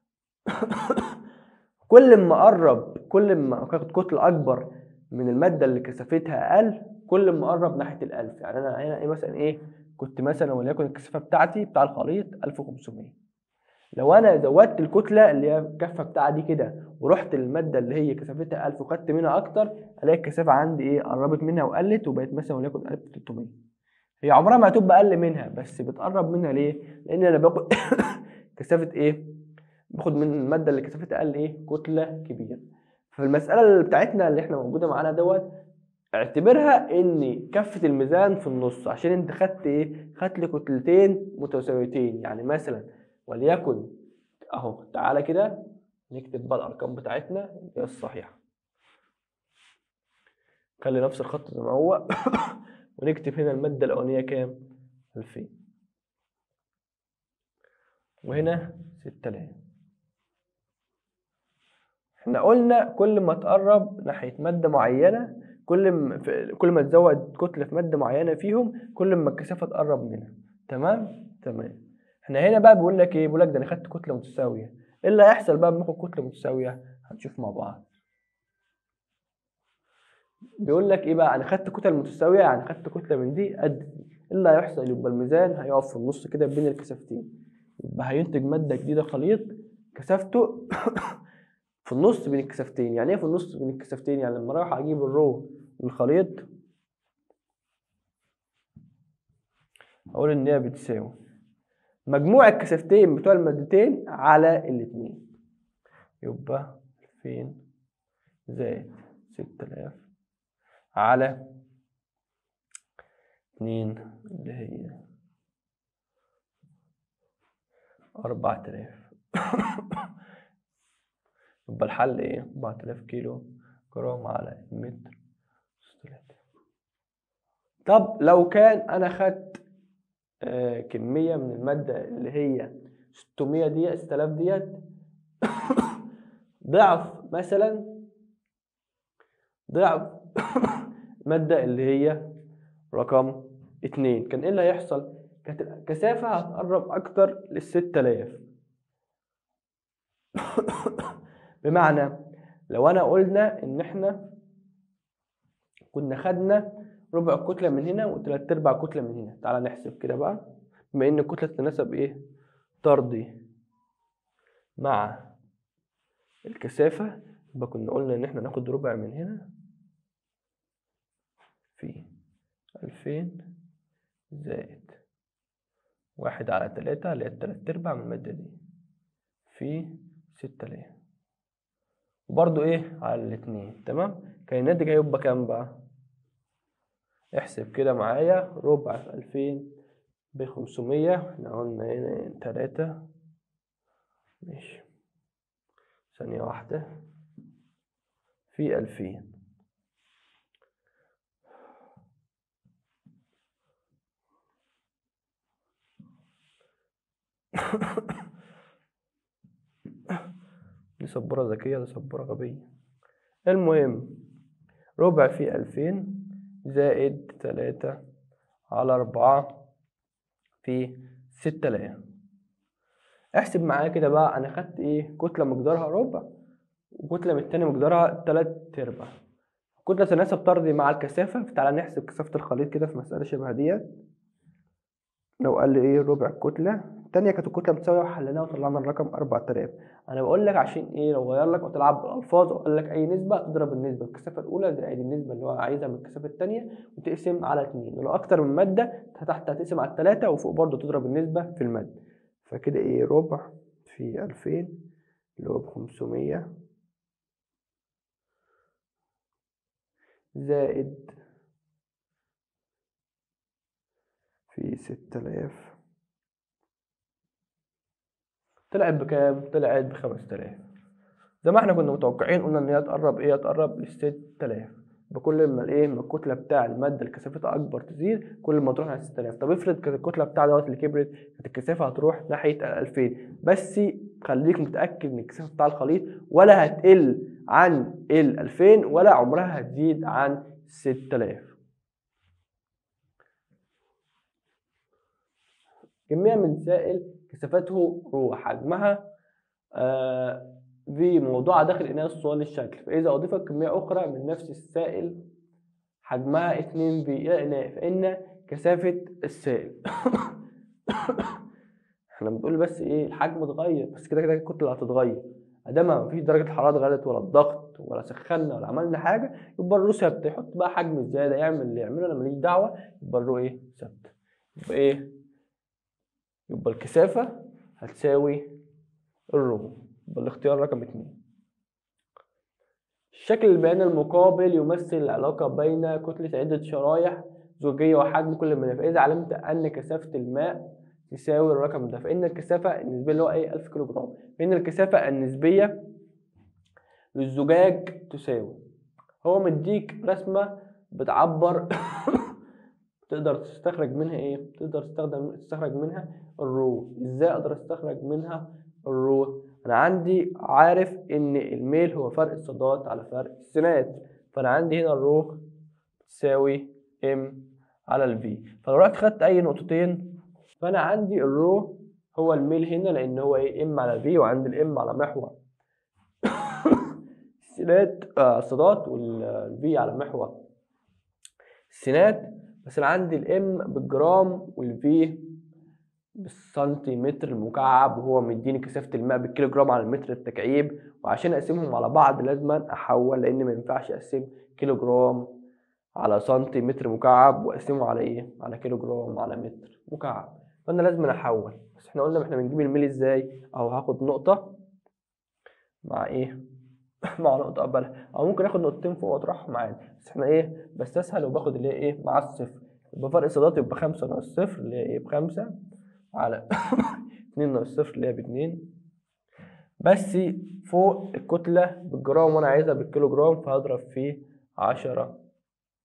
كل ما اقرب كل ما اخد كتله اكبر من الماده اللي كثافتها اقل كل ما اقرب ناحيه الالف يعني انا هنا ايه مثلا ايه كنت مثلا وليكن الكثافه بتاعتي بتاع الخليط 1500 لو انا زودت الكتله اللي هي الكفه بتاعتي كده ورحت للماده اللي هي كثافتها 1000 وخدت منها اكتر الاقي الكثافه عندي ايه قربت منها وقلت وبقت مثلا وليكن 1300 هي عمرها ما هتبقى اقل منها بس بتقرب منها ليه لان انا باخد كثافه ايه باخد من الماده اللي كثافتها اقل ايه كتله كبيره في المساله اللي بتاعتنا اللي احنا موجوده معانا دوت اعتبرها ان كفه الميزان في النص عشان انت خدت ايه خدت لي كتلتين متساويتين يعني مثلا وليكن اهو تعالى كده نكتب بقى الارقام بتاعتنا هي الصحيحه خلي نفس الخط زي ما هو ونكتب هنا الماده الاولانيه كام 2000 وهنا 6000 احنا قلنا كل ما تقرب ناحيه ماده معينه كل ما كل ما تزود كتله في ماده معينه فيهم كل ما الكثافه تقرب منها تمام تمام احنا هنا بقى بيقول لك ايه بيقول لك ده انا خدت كتله متساويه ايه اللي هيحصل بقى لما اخد كتله متساويه هنشوف مع بعض بيقول لك ايه بقى انا خدت كتل متساويه يعني خدت كتله من دي قد دي ايه اللي هيحصل يبقى الميزان هيقف في النص كده بين الكثافتين يبقى هينتج ماده جديده خليط كثافته في النص بين الكثافتين يعني ايه في النص بين الكثافتين يعني لما اروح اجيب الرو الخليط اقول ان هي بتساوي مجموع الكثافتين بتوع المادتين على الاتنين يبقى فين زائد ستة آلاف على اتنين اللي هي أربعة آلاف يبقى الحل إيه؟ أربعة آلاف كيلو جرام على المتر طب لو كان انا خدت آه كميه من الماده اللي هي 600 ديت 6000 ديت ضعف مثلا ضعف الماده اللي هي رقم اتنين كان ايه اللي هيحصل كانت الكثافه هتقرب اكتر لل 6000 بمعنى لو انا قلنا ان احنا كنا خدنا ربع كتلة من هنا وتلات ارباع كتلة من هنا تعالى نحسب كده بقى بما ان الكتلة تتناسب ايه طردي مع الكثافة يبقى كنا قلنا ان احنا ناخد ربع من هنا في ألفين زائد واحد على تلاتة اللي هي التلات ارباع من المادة دي في ستة آلاف وبرضو ايه على الاتنين تمام كان الناتج هيبقى كام بقى احسب كده معايا ربع في ألفين بخمسمية احنا قلنا هنا تلاتة ماشي ثانية واحدة في ألفين دي سبورة ذكية دي سبورة غبية المهم ربع في ألفين زائد تلاتة على أربعة في ستة آلاف احسب معايا كده بقى أنا خدت إيه كتلة مقدارها ربع وكتلة من التاني مقدارها تلات أرباع كتلة تناسب طردي مع الكثافة فتعالى نحسب كثافة الخليط كده في مسألة شبه ديت لو قال لي إيه ربع الكتلة التانية كانت الكتلة متساوية وحليناها وطلعنا الرقم 4000 أنا بقول لك عشان إيه لو غير لك وتلعب بالألفاظ وقال لك أي نسبة تضرب النسبة في الكثافة الأولى زائد النسبة اللي هو عايزها من الكثافة التانية وتقسم على اتنين ولو أكتر من مادة تحت هتقسم على التلاتة وفوق برضه تضرب النسبة في المادة فكده إيه ربع في ألفين اللي هو بخمسمية زائد في ستة آلاف طلعت بكام؟ طلعت بخمسة آلاف زي ما احنا كنا متوقعين قلنا ان هي تقرب ايه تقرب لستة آلاف بكل ما الايه ما الكتله بتاع الماده اللي كثافتها اكبر تزيد كل ما تروح على 6000 طب افرض كانت الكتله بتاع دوت اللي كبرت كانت الكثافه هتروح ناحيه ال 2000 بس خليك متاكد ان الكثافه بتاع الخليط ولا هتقل عن ال 2000 ولا عمرها هتزيد عن 6000 كمية من سائل كثافته رو حجمها آه في موضوع داخل إناء الصوان الشكل فإذا أضيفت كمية أخرى من نفس السائل حجمها 2 في إلى إناء فإن كثافة السائل احنا بنقول بس ايه الحجم اتغير بس كده كده الكتله هتتغير ادام مفيش درجه الحراره اتغيرت ولا الضغط ولا سخنا ولا عملنا حاجه يبقى الرو ثابت يحط بقى حجم زياده يعمل اللي يعمله انا ماليش دعوه يبقى الرو ايه ثابت يبقى ايه يبقى الكثافه هتساوي الرو يبقى الاختيار رقم اتنين الشكل البياني المقابل يمثل العلاقة بين كتلة عدة شرايح زوجية وحجم كل منها فإذا علمت أن كثافة الماء تساوي الرقم ده فإن الكثافة النسبية اللي هو أي 1000 كيلو جرام فإن الكثافة النسبية للزجاج تساوي هو مديك رسمة بتعبر تقدر تستخرج منها ايه تقدر تستخدم تستخرج منها الرو ازاي اقدر استخرج منها الرو انا عندي عارف ان الميل هو فرق الصادات على فرق السينات فانا عندي هنا الرو تساوي ام على الفي فلو رحت خدت اي نقطتين فانا عندي الرو هو الميل هنا لان هو ايه ام على الفي وعندي الام على محور السينات آه الصادات والفي على محور السينات بس انا عندي الام بالجرام والفي بالسنتيمتر المكعب وهو مديني كثافه الماء بالكيلو جرام على المتر التكعيب وعشان اقسمهم على بعض لازم احول لان ما ينفعش اقسم كيلو جرام على سنتيمتر مكعب واقسمه على ايه على كيلو جرام على متر مكعب فانا لازم احول بس احنا قلنا احنا بنجيب الميل ازاي او هاخد نقطه مع ايه مع نقطه قبلها او ممكن اخد نقطتين فوق واطرحهم عادي بس احنا ايه بستسهل وباخد اللي هي ايه مع الصفر يبقى فرق الصادات يبقى خمسة ناقص صفر اللي هي ايه بخمسة على اتنين ناقص صفر اللي هي باتنين بس فوق الكتلة بالجرام وانا عايزها بالكيلو جرام فهضرب فيه عشرة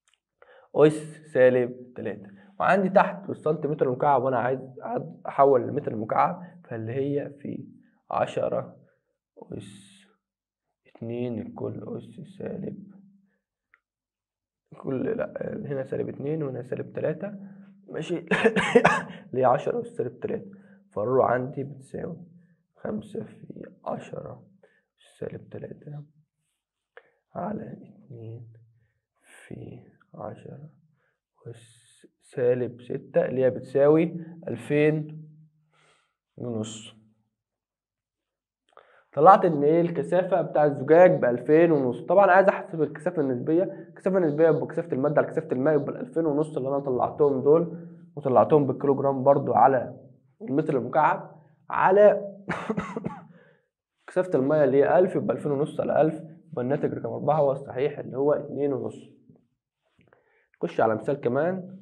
أس سالب تلاتة وعندي تحت السنتيمتر المكعب وأنا عايز أحول لمتر المكعب فاللي هي في عشرة أس اتنين الكل أس سالب كل لأ هنا سالب اتنين وهنا سالب تلاتة ماشي اللي هي عشرة أس سالب تلاتة فالرو عندي بتساوي خمسة في عشرة أس سالب تلاتة على اتنين في عشرة أس سالب ستة اللي هي بتساوي ألفين ونص طلعت ان ايه الكثافه بتاع الزجاج ب 2000 ونص طبعا عايز احسب الكثافه النسبيه الكثافه النسبيه يبقى كثافه الماده على كثافه الماء يبقى ال 2000 ونص اللي انا طلعتهم دول وطلعتهم بالكيلوجرام برضو على المتر المكعب على كثافه الماء اللي هي 1000 يبقى 2000 ونص على 1000 يبقى الناتج رقم 4 هو الصحيح اللي هو 2 ونص نخش على مثال كمان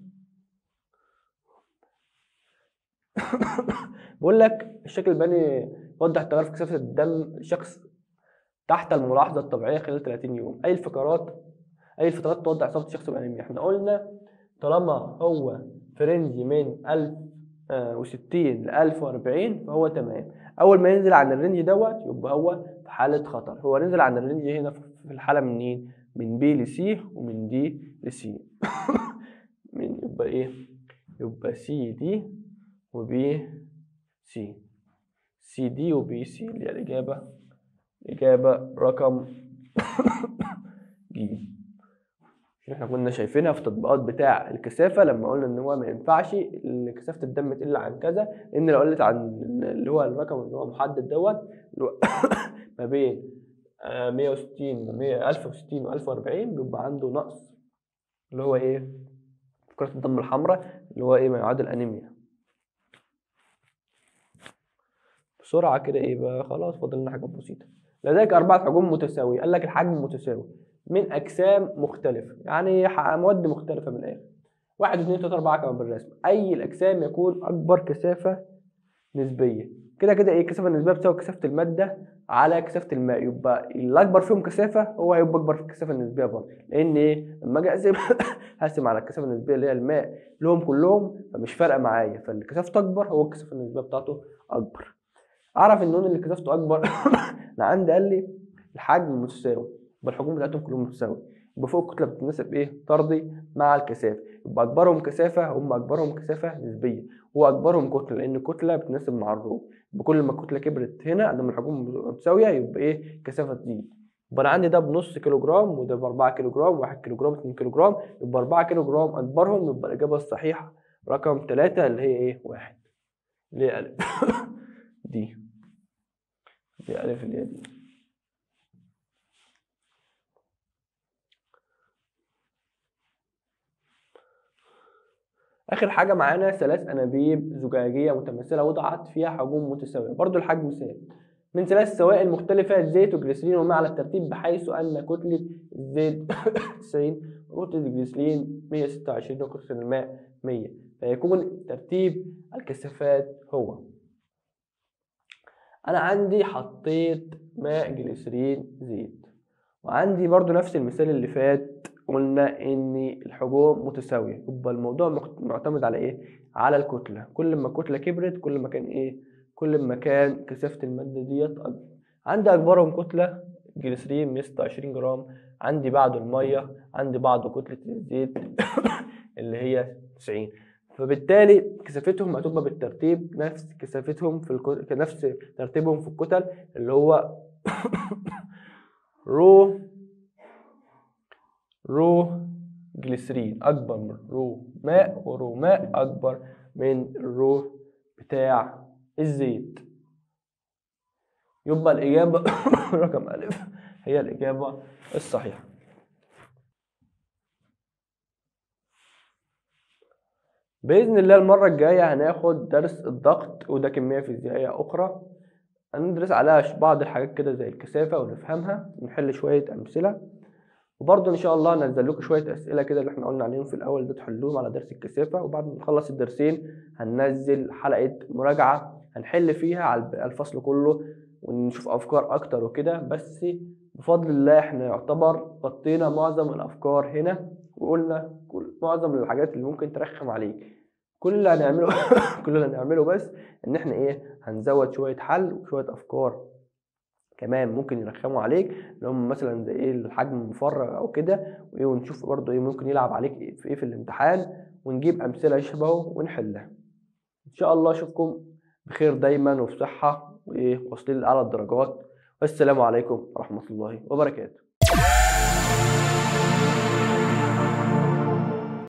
بقول لك الشكل البني يوضح التغير في كثافة الدم الشخص تحت الملاحظة الطبيعية خلال 30 يوم أي الفقرات أي الفترات توضح إصابة الشخص بأنيميا إحنا قلنا طالما هو في رينج من 1060 ل 1040 فهو تمام أول ما ينزل عن الرينج دوت يبقى هو في حالة خطر هو نزل عن الرينج هنا في الحالة منين؟ من بي لسي ومن دي لسي من يبقى إيه؟ يبقى سي دي وبي سي سي دي وبي سي اللي هي الإجابة الإجابة رقم ج احنا كنا شايفينها في التطبيقات بتاع الكثافة لما قلنا ان هو ما ينفعش ان كثافة الدم تقل عن كذا ان لو قلت عن اللي هو الرقم اللي هو محدد دوت اللي هو ما بين 160 و 1060 و 1040 بيبقى عنده نقص اللي هو ايه كرة الدم الحمراء اللي هو ايه ما يعادل انيميا بسرعة كده ايه بقى خلاص فاضل لنا حاجات بسيطة لديك أربعة حجوم متساوية قال لك الحجم متساوي من أجسام مختلفة يعني مواد مختلفة من الآخر واحد اثنين تلاتة أربعة كمان بالرسم أي الأجسام يكون أكبر كثافة نسبية كده كده ايه الكثافة النسبية بتساوي كثافة المادة على كثافة الماء يبقى اللي أكبر فيهم كثافة هو هيبقى أكبر في الكثافة النسبية برضه لأن ايه لما أجي أقسم هقسم على الكثافة النسبية اللي هي الماء لهم كلهم فمش فارقة معايا فاللي كثافته أكبر هو الكثافة النسبية بتاعته أكبر اعرف النون اللي كثافته اكبر انا عندي قال لي الحجم متساوي يبقى الحجوم بتاعتهم كلهم متساوي يبقى فوق الكتله بتتناسب ايه طردي مع الكثافه يبقى اكبرهم كثافه هم اكبرهم كثافه نسبيه هو اكبرهم كتله لان الكتله بتتناسب مع الرو يبقى كل ما الكتله كبرت هنا لما الحجوم متساويه يبقى ايه الكثافه تزيد يبقى انا عندي ده بنص كيلو جرام وده ب 4 كيلو جرام 1 كيلو جرام 2 كيلو جرام يبقى 4 كيلو جرام اكبرهم يبقى الاجابه الصحيحه رقم 3 اللي هي ايه 1 اللي هي الف دي دي ألف اللي هي دي آخر حاجة معانا ثلاث أنابيب زجاجية متماثلة وضعت فيها حجوم متساوية برضو الحجم ثابت من ثلاث سوائل مختلفة زيت وجليسرين وماء على الترتيب بحيث أن كتلة الزيت 90 وكتلة الجليسرين 126 وكتلة الماء 100 فيكون ترتيب الكثافات هو انا عندي حطيت ماء جليسرين زيت وعندي برضو نفس المثال اللي فات قلنا ان الحجوم متساويه يبقى الموضوع معتمد على ايه على الكتله كل ما الكتله كبرت كل ما كان ايه كل ما كان كثافه الماده ديت اكبر عندي اكبرهم كتله جليسرين 126 جرام عندي بعده الميه عندي بعده كتله الزيت اللي هي 90 فبالتالي كثافتهم هتبقى بالترتيب نفس كثافتهم في الكتل نفس ترتيبهم في الكتل اللي هو رو رو جليسرين اكبر من رو ماء ورو ماء اكبر من الرو بتاع الزيت يبقى الاجابه رقم الف هي الاجابه الصحيحه بإذن الله المرة الجاية هناخد درس الضغط وده كمية فيزيائية أخرى هندرس عليها بعض الحاجات كده زي الكثافة ونفهمها ونحل شوية أمثلة وبرضه إن شاء الله هنزل لكم شوية أسئلة كده اللي احنا قلنا عليهم في الأول ده تحلوهم على درس الكثافة وبعد ما نخلص الدرسين هننزل حلقة مراجعة هنحل فيها على الفصل كله ونشوف أفكار أكتر وكده بس بفضل الله احنا يعتبر غطينا معظم الأفكار هنا وقلنا كل معظم الحاجات اللي ممكن ترخم عليك كل اللي هنعمله كل اللي هنعمله بس ان احنا ايه هنزود شويه حل وشويه افكار كمان ممكن يرخموا عليك اللي هم مثلا زي ايه الحجم المفرغ او كده وايه ونشوف برضه ايه ممكن يلعب عليك إيه في ايه في الامتحان ونجيب امثله شبهه ونحلها ان شاء الله اشوفكم بخير دايما وفي صحه وايه واصلين لاعلى الدرجات والسلام عليكم ورحمه الله وبركاته